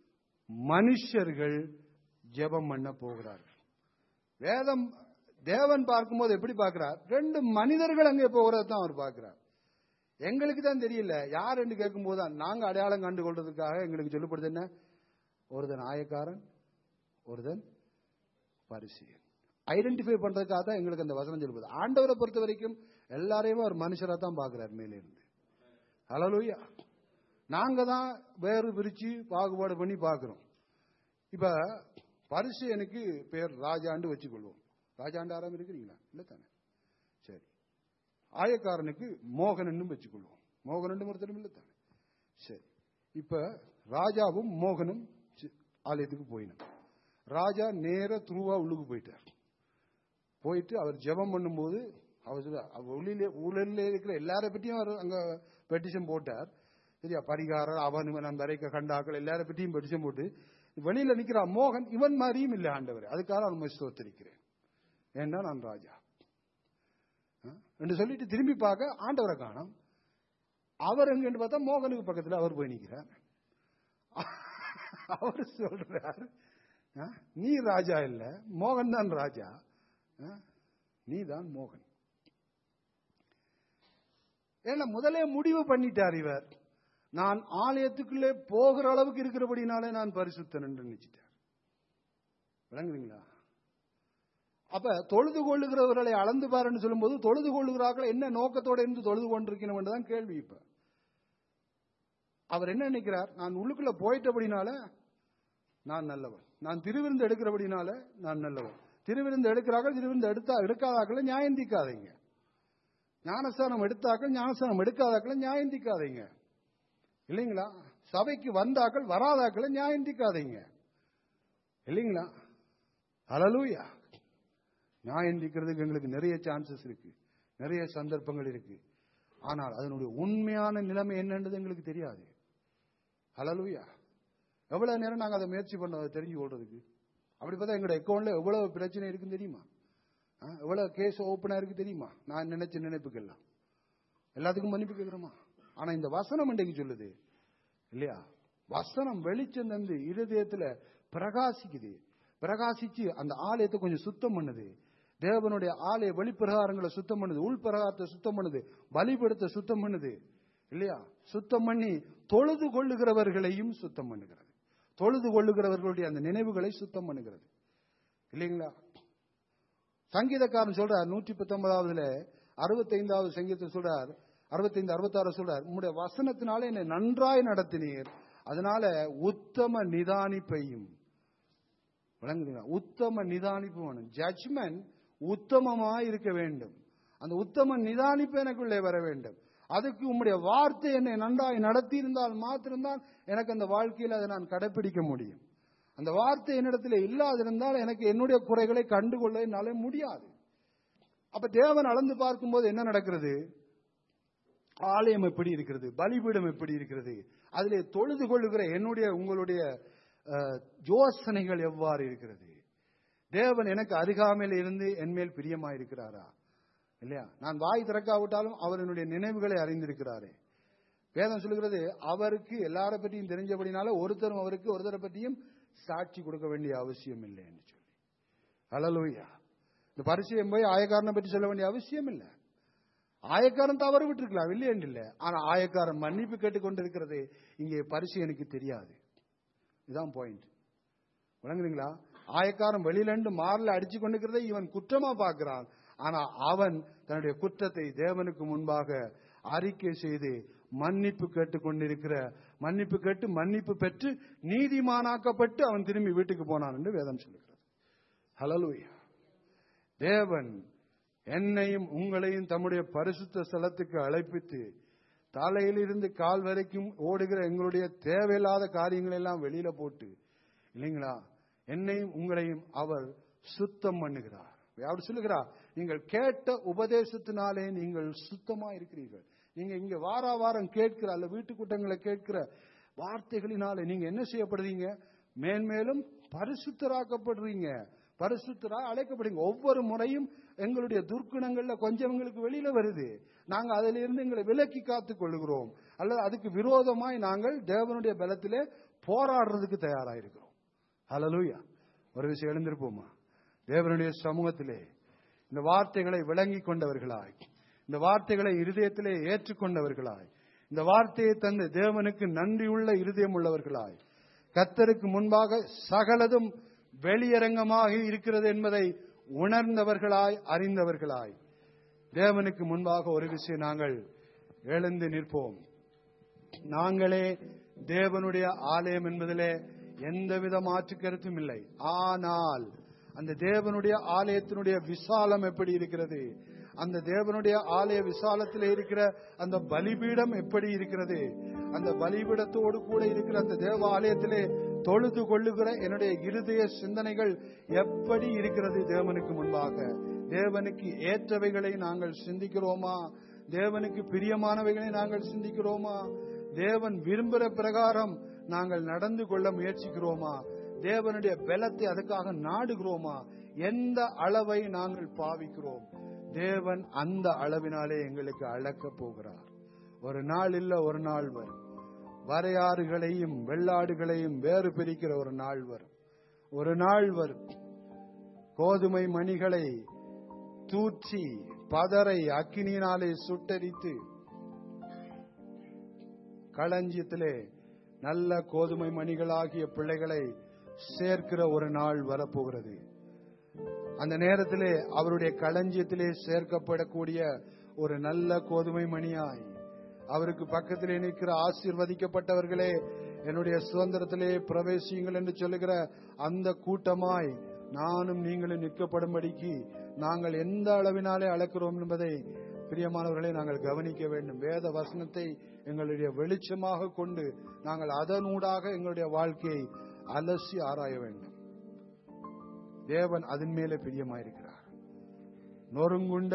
மனுஷர்கள் ஜெபம் பண்ண போகிறார்கள் வேதம் தேவன் பார்க்கும்போது எப்படி பார்க்கிறார் ரெண்டு மனிதர்கள் அங்கே போகிறத தான் அவர் பார்க்கிறார் எங்களுக்கு தான் தெரியல யார் என்று கேட்கும்போது தான் நாங்க அடையாளம் கண்டு கொள்றதுக்காக எங்களுக்கு சொல்லப்படுது என்ன ஒருதன் ஆயக்காரன் ஒருதன் பரிசீலன் ஐடென்டிஃபை பண்றதுக்காக தான் எங்களுக்கு அந்த வசனம் சொல்லுது ஆண்டவரை பொறுத்த வரைக்கும் எல்லாரையும் ஒரு மனுஷரா தான் பார்க்கிறார் மேலே இருந்து ஹalleluya நாங்க தான் வேறு பிரிச்சு பாகுபாடு பண்ணி பார்க்கிறோம் இப்ப பரிசேனுக்கு பேர் ராஜாண்டு வச்சுக்கொள்வோம் ராஜாண்டு ஆறாம இருக்கிறீங்களா இல்ல தானே சரி ஆயக்காரனுக்கு மோகனன்னு வச்சுக்கொள்வோம் மோகனன்னு ஒருத்தரும் இல்லை தானே சரி இப்ப ராஜாவும் மோகனும் சி- ஆலயத்துக்கு போயினார் ராஜா நேர துருவா உள்ளுக்கு போயிட்டார் போயிட்டு அவர் ஜெபம் பண்ணும்போது அவர் சொல்ல அவர் உள்ளிலே ஊழல்ல இருக்கிற எல்லாரை பற்றியும் அவர் அங்க பெட்டிஷன் போட்டார் சரியா பரிகாரர் அவன் இவன் அந்த அரைக்க கண்டாக்கள் எல்லாரை பற்றியும் பெட்டிஷன் போட்டு வெளியில நிக்கிறான் மோகன் இவன் மாதிரியும் இல்லை ஆண்டவர் அதுக்காக நான் ஸ்தோத்திரிக்கிறேன் ஏன்னா நான் ராஜா ஆ? என்று சொல்லிட்டு திரும்பி பார்க்க ஆண்டவரை காணோம் அவர் எங்கன்னு பார்த்தா மோகனுக்கு பக்கத்துல அவர் போய் நிக்கிறார் அவர் சொல்றார் ஆ? நீ ராஜா இல்ல மோகன் தான் ராஜா ஆ? நீ தான் மோகன் ஏன்னா முதலே முடிவு பண்ணிட்டார் இவர் நான் ஆலயத்துக்குள்ளே போகிற அளவுக்கு இருக்கிறபடினாலே நான் பரிசுத்தன் என்று நினைச்சிட்டார் விளங்குறீங்களா அப்ப தொழுது கொள்ளுகிறவர்களை அளந்து பாருன்னு சொல்லும்போது தொழுது கொள்ளுகிறார்கள் என்ன நோக்கத்தோட இருந்து தொழுது கொண்டிருக்கணும் தான் கேள்வி இப்ப அவர் என்ன நினைக்கிறார் நான் உள்ளுக்குள்ள போயிட்டபடினால நான் நல்லவன் நான் திருவிருந்து எடுக்கிறபடினால நான் நல்லவன் திருவிருந்து எடுக்கிறார்கள் திருவிருந்து எடுத்தா எடுக்காதாக்களை நியாயந்திக்காதீங்க ஞானஸ்தானம் எடுத்தாக்கள் ஞானஸ்தானம் எடுக்காதாக்களை நியாயந்திக்காதீங்க இல்லைங்களா சபைக்கு வந்தாக்கள் வராதாக்களை நியாயந்திக்காதீங்க இல்லைங்களா அலலூயா நியாயம் தீர்க்கிறதுக்கு எங்களுக்கு நிறைய சான்சஸ் இருக்கு நிறைய சந்தர்ப்பங்கள் இருக்கு ஆனால் அதனுடைய உண்மையான நிலைமை என்னன்றது எங்களுக்கு தெரியாது ஹalleluya எவ்வளவு நேரம் நாங்க அதை முயற்சி பண்ணோம் அதை தெரிஞ்சு கொள்றதுக்கு அப்படி பார்த்தா எங்களோட அக்கௌண்ட்ல எவ்வளவு பிரச்சனை இருக்குன்னு தெரியுமா ஆ, எவ்வளவு கேஸ் ஓப்பனா இருக்கு தெரியுமா நான் நினைச்ச நினைப்புக்கெல்லாம் எல்லாத்துக்கும் மன்னிப்பு கேட்கிறோமா ஆனா இந்த வசனம் இன்றைக்கு சொல்லுது இல்லையா வசனம் வெளிச்சம் தந்து இருதயத்துல பிரகாசிக்குது பிரகாசிச்சு அந்த ஆலயத்தை கொஞ்சம் சுத்தம் பண்ணுது தேவனுடைய ஆலய வெளிப்பிரகாரங்களை சுத்தம் பண்ணுது உள் பிரகாரத்தை சுத்தம் பண்ணுது பலிபடுத்த சுத்தம் பண்ணுது இல்லையா சுத்தம் பண்ணி தொழுது கொள்ளுகிறவர்களையும் சுத்தம் பண்ணுகிறது தொழுது கொள்ளுகிறவர்களுடைய அந்த நினைவுகளை சுத்தம் பண்ணுகிறது இல்லைங்களா சங்கீதக்காரன் சொல்றார் நூற்றி பத்தொன்பதாவதுல அறுபத்தைந்தாவது சங்கீதத்தை சொல்றார் அறுபத்தைந்து அறுபத்தாறு சொல்றார் உம்முடைய வசனத்தினால என்னை நன்றாய் நடத்தினீர் அதனால உத்தம நிதானிப்பையும் விளங்குதுங்களா உத்தம நிதானிப்பு வேணும் ஜட்ஜ்மெண்ட் உத்தமமாய் இருக்க வேண்டும் அந்த உத்தம நிதானிப்பு எனக்குள்ளே வர வேண்டும் அதுக்கு உம்முடைய வார்த்தை என்னை நன்றாய் நடத்தி இருந்தால் மாத்திரம்தான் எனக்கு அந்த வாழ்க்கையில் அதை நான் கடைபிடிக்க முடியும் அந்த வார்த்தை என்னிடத்தில் இல்லாதிருந்தால் எனக்கு என்னுடைய குறைகளை கண்டுகொள்ள என்னால முடியாது அப்ப தேவன் அளந்து பார்க்கும்போது என்ன நடக்கிறது ஆலயம் எப்படி இருக்கிறது பலிபீடம் எப்படி இருக்கிறது அதிலே தொழுது கொள்ளுகிற என்னுடைய உங்களுடைய அஹ், யோசனைகள் எவ்வாறு இருக்கிறது தேவன் எனக்கு அருகாமையில் இருந்து என்மேல் பிரியமா இருக்கிறாரா இல்லையா நான் வாய் திறக்காவிட்டாலும் அவர் என்னுடைய நினைவுகளை அறிந்திருக்கிறாரே வேதம் சொல்லுகிறது அவருக்கு எல்லார பற்றியும் தெரிஞ்சபடினால ஒருத்தரும் அவருக்கு ஒருத்தரை பற்றியும் சாட்சி கொடுக்க வேண்டிய அவசியம் இல்லை என்று சொல்லி ஹalleluya இந்த பரிசயம் போய் ஆயக்காரனை பற்றி சொல்ல வேண்டிய அவசியம் இல்லை ஆயக்காரன் தவறு விட்டுருக்கலாம் இல்லையென்று இல்லை ஆனா ஆயக்காரன் மன்னிப்பு கேட்டுக்கொண்டிருக்கிறது இங்கே பரிசு தெரியாது இதுதான் பாயிண்ட் விளங்குறீங்களா ஆயக்காரன் வெளியிலண்டு மாறல அடிச்சு கொண்டிருக்கிறதை இவன் குற்றமா பார்க்கிறான் ஆனா அவன் தன்னுடைய குற்றத்தை தேவனுக்கு முன்பாக அறிக்கை செய்து மன்னிப்பு கேட்டுக் கொண்டிருக்கிற மன்னிப்பு கேட்டு மன்னிப்பு பெற்று நீதிமானாக்கப்பட்டு அவன் திரும்பி வீட்டுக்கு போனான் என்று வேதம் சொல்லுகிறது ஹalleluya தேவன் என்னையும் உங்களையும் தம்முடைய பரிசுத்த ஸ்தலத்துக்கு அழைப்பித்து தலையிலிருந்து கால் வரைக்கும் ஓடுகிற எங்களுடைய தேவையில்லாத காரியங்களை எல்லாம் வெளியில போட்டு இல்லைங்களா என்னையும் உங்களையும் அவர் சுத்தம் பண்ணுகிறார் அவர் சொல்லுகிறார் நீங்கள் கேட்ட உபதேசத்தினாலே நீங்கள் சுத்தமா இருக்கிறீர்கள் நீங்க இங்க வார வாரம் கேட்கிற அல்ல வீட்டு கூட்டங்களை கேட்கிற வார்த்தைகளினாலே நீங்க என்ன செய்யப்படுறீங்க மேன்மேலும் பரிசுத்தராக்கப்படுறீங்க பரிசுத்தரா அழைக்கப்படுங்க ஒவ்வொரு முறையும் எங்களுடைய துர்க்குணங்கள்ல கொஞ்சம் எங்களுக்கு வெளியில வருது நாங்க அதிலிருந்து இருந்து எங்களை விலக்கி காத்துக் கொள்கிறோம் அல்லது அதுக்கு விரோதமாய் நாங்கள் தேவனுடைய பலத்திலே போராடுறதுக்கு தயாராயிருக்கிறோம் ஹalleluya ஒரு விஷயம் எழுந்திருப்போமா தேவனுடைய சமூகத்திலே இந்த வார்த்தைகளை விளங்கி கொண்டவர்களாய் இந்த வார்த்தைகளை இருதயத்திலே ஏற்றுக்கொண்டவர்களாய் இந்த வார்த்தையை தந்து தேவனுக்கு நன்றியுள்ள இருதயம் உள்ளவர்களாய் கத்தருக்கு முன்பாக சகலதும் வெளியரங்கமாக இருக்கிறது என்பதை உணர்ந்தவர்களாய் அறிந்தவர்களாய் தேவனுக்கு முன்பாக ஒரு விஷயம் நாங்கள் எழுந்து நிற்போம் நாங்களே தேவனுடைய ஆலயம் என்பதிலே எந்தவித மாற்று கருத்தும் இல்லை ஆனால் அந்த தேவனுடைய ஆலயத்தினுடைய விசாலம் எப்படி இருக்கிறது அந்த தேவனுடைய ஆலய விசாலத்தில் இருக்கிற அந்த பலிபீடம் எப்படி இருக்கிறது அந்த பலிபீடத்தோடு கூட இருக்கிற அந்த தேவ ஆலயத்திலே தொழுது கொள்ளுகிற என்னுடைய இருதய சிந்தனைகள் எப்படி இருக்கிறது தேவனுக்கு முன்பாக தேவனுக்கு ஏற்றவைகளை நாங்கள் சிந்திக்கிறோமா தேவனுக்கு பிரியமானவைகளை நாங்கள் சிந்திக்கிறோமா தேவன் விரும்புகிற பிரகாரம் நாங்கள் நடந்து கொள்ள முயற்சிக்கிறோமா தேவனுடைய பலத்தை அதுக்காக நாடுகிறோமா எந்த அளவை நாங்கள் பாவிக்கிறோம் தேவன் அந்த அளவினாலே எங்களுக்கு அளக்க போகிறார் ஒரு நாள் இல்ல ஒரு நாள் வரும் வரையாறுகளையும் வெள்ளாடுகளையும் வேறு பிரிக்கிற ஒரு நாள் வரும் ஒரு நாள் வரும் கோதுமை மணிகளை தூற்றி பதரை அக்கினியினாலே சுட்டரித்து களஞ்சியத்திலே நல்ல கோதுமை மணிகளாகிய பிள்ளைகளை சேர்க்கிற ஒரு நாள் வரப்போகிறது அந்த நேரத்திலே அவருடைய களஞ்சியத்திலே சேர்க்கப்படக்கூடிய ஒரு நல்ல கோதுமை மணியாய் அவருக்கு பக்கத்திலே நிற்கிற ஆசீர்வதிக்கப்பட்டவர்களே என்னுடைய சுதந்திரத்திலே பிரவேசியுங்கள் என்று சொல்லுகிற அந்த கூட்டமாய் நானும் நீங்களும் நிற்கப்படும்படிக்கு நாங்கள் எந்த அளவினாலே அளக்கிறோம் என்பதை பிரியமானவர்களை நாங்கள் கவனிக்க வேண்டும் வேத வசனத்தை எங்களுடைய வெளிச்சமாக கொண்டு நாங்கள் அதனூடாக எங்களுடைய வாழ்க்கையை அலசி ஆராய வேண்டும் தேவன் அதன் மேலே பிரியமாயிருக்கிறார் நொறுங்குண்ட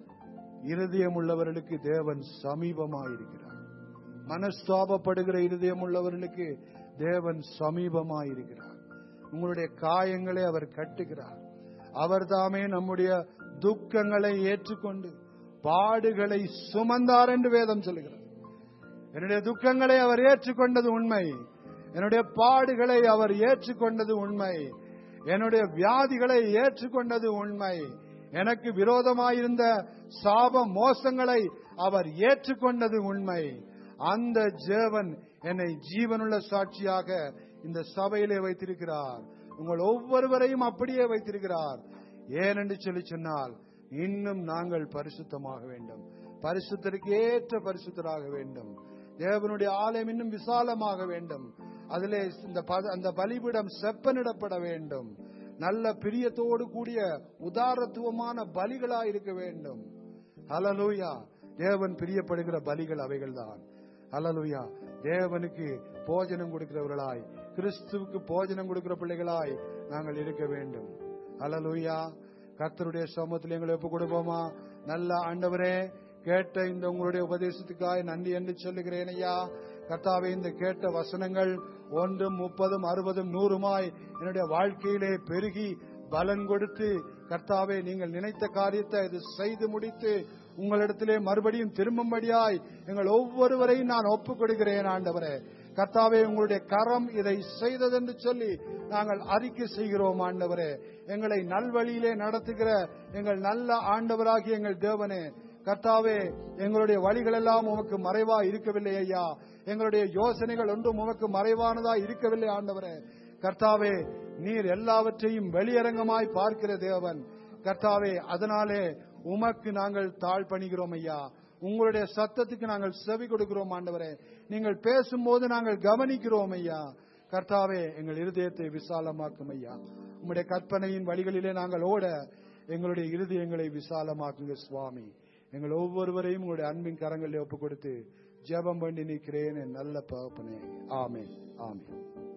இருதயம் உள்ளவர்களுக்கு தேவன் சமீபமாயிருக்கிறார் மனஸ்தாபப்படுகிற இருதயம் உள்ளவர்களுக்கு தேவன் சமீபமாயிருக்கிறார் உங்களுடைய காயங்களை அவர் கட்டுகிறார் அவர் தாமே நம்முடைய துக்கங்களை ஏற்றுக்கொண்டு பாடுகளை சுமந்தார் என்று வேதம் சொல்லுகிறது என்னுடைய துக்கங்களை அவர் ஏற்றுக்கொண்டது உண்மை என்னுடைய பாடுகளை அவர் ஏற்றுக்கொண்டது உண்மை என்னுடைய வியாதிகளை ஏற்றுக்கொண்டது உண்மை எனக்கு விரோதமாயிருந்த சாப மோசங்களை அவர் ஏற்றுக்கொண்டது உண்மை அந்த ஜேவன் என்னை ஜீவனுள்ள சாட்சியாக இந்த சபையிலே வைத்திருக்கிறார் உங்கள் ஒவ்வொருவரையும் அப்படியே வைத்திருக்கிறார் ஏனென்று சொல்லி சொன்னால் இன்னும் நாங்கள் பரிசுத்தமாக வேண்டும் பரிசுத்தருக்கு ஏற்ற பரிசுத்தராக வேண்டும் தேவனுடைய ஆலயம் இன்னும் விசாலமாக வேண்டும் அதிலே இந்த பத- அந்த பலிபீடம் செப்பனிடப்பட வேண்டும் நல்ல பிரியத்தோடு கூடிய உதாரத்துவமான பலிகளா இருக்க வேண்டும் ஹலலூயா தேவன் பிரியப்படுகிற பலிகள் அவைகள்தான் ஹலலூயா தேவனுக்கு போஜனம் கொடுக்கிறவர்களாய் கிறிஸ்துவுக்கு போஜனம் கொடுக்கிற பிள்ளைகளாய் நாங்கள் இருக்க வேண்டும் ஹலலூயா கர்த்தருடைய சமூகத்தில் எங்களை ஒப்பு கொடுப்போமா நல்ல ஆண்டவரே கேட்ட இந்த உங்களுடைய உபதேசத்துக்காய் நன்றி என்று சொல்லுகிறேன் ஐயா கர்த்தாவே இந்த கேட்ட வசனங்கள் ஒன்றும் முப்பதும் அறுபதும் நூறுமாய் என்னுடைய வாழ்க்கையிலே பெருகி பலன் கொடுத்து கர்த்தாவே நீங்கள் நினைத்த காரியத்தை இது செய்து முடித்து உங்களிடத்திலே மறுபடியும் திரும்பும்படியாய் எங்கள் ஒவ்வொருவரையும் நான் ஒப்புக் கொடுக்கிறேன் ஆண்டவரே கர்த்தாவே உங்களுடைய கரம் இதை செய்ததென்று சொல்லி நாங்கள் அறிக்கை செய்கிறோம் ஆண்டவரே எங்களை நல்வழியிலே நடத்துகிற எங்கள் நல்ல ஆண்டவராகிய எங்கள் தேவனே கர்த்தாவே எங்களுடைய வழிகள் எல்லாம் உமக்கு மறைவா இருக்கவில்லை ஐயா எங்களுடைய யோசனைகள் ஒன்றும் உமக்கு மறைவானதா இருக்கவில்லை ஆண்டவரே கர்த்தாவே நீர் எல்லாவற்றையும் வெளியரங்கமாய் பார்க்கிற தேவன் கர்த்தாவே அதனாலே உமக்கு நாங்கள் தாழ் பணிகிறோம் ஐயா உங்களுடைய சத்தத்துக்கு நாங்கள் செவி கொடுக்கிறோம் ஆண்டவரே நீங்கள் பேசும்போது நாங்கள் கவனிக்கிறோம் ஐயா கர்த்தாவே எங்கள் இருதயத்தை விசாலமாக்கும் ஐயா உம்முடைய கற்பனையின் வழிகளிலே நாங்கள் ஓட எங்களுடைய இருதயங்களை விசாலமாக்குங்க சுவாமி எங்கள் ஒவ்வொருவரையும் உங்களுடைய அன்பின் கரங்களில் ஒப்பு கொடுத்து ஜெபம் பண்ணி நிற்கிறேன் என் நல்ல பகப்பனே ஆமென் ஆமென்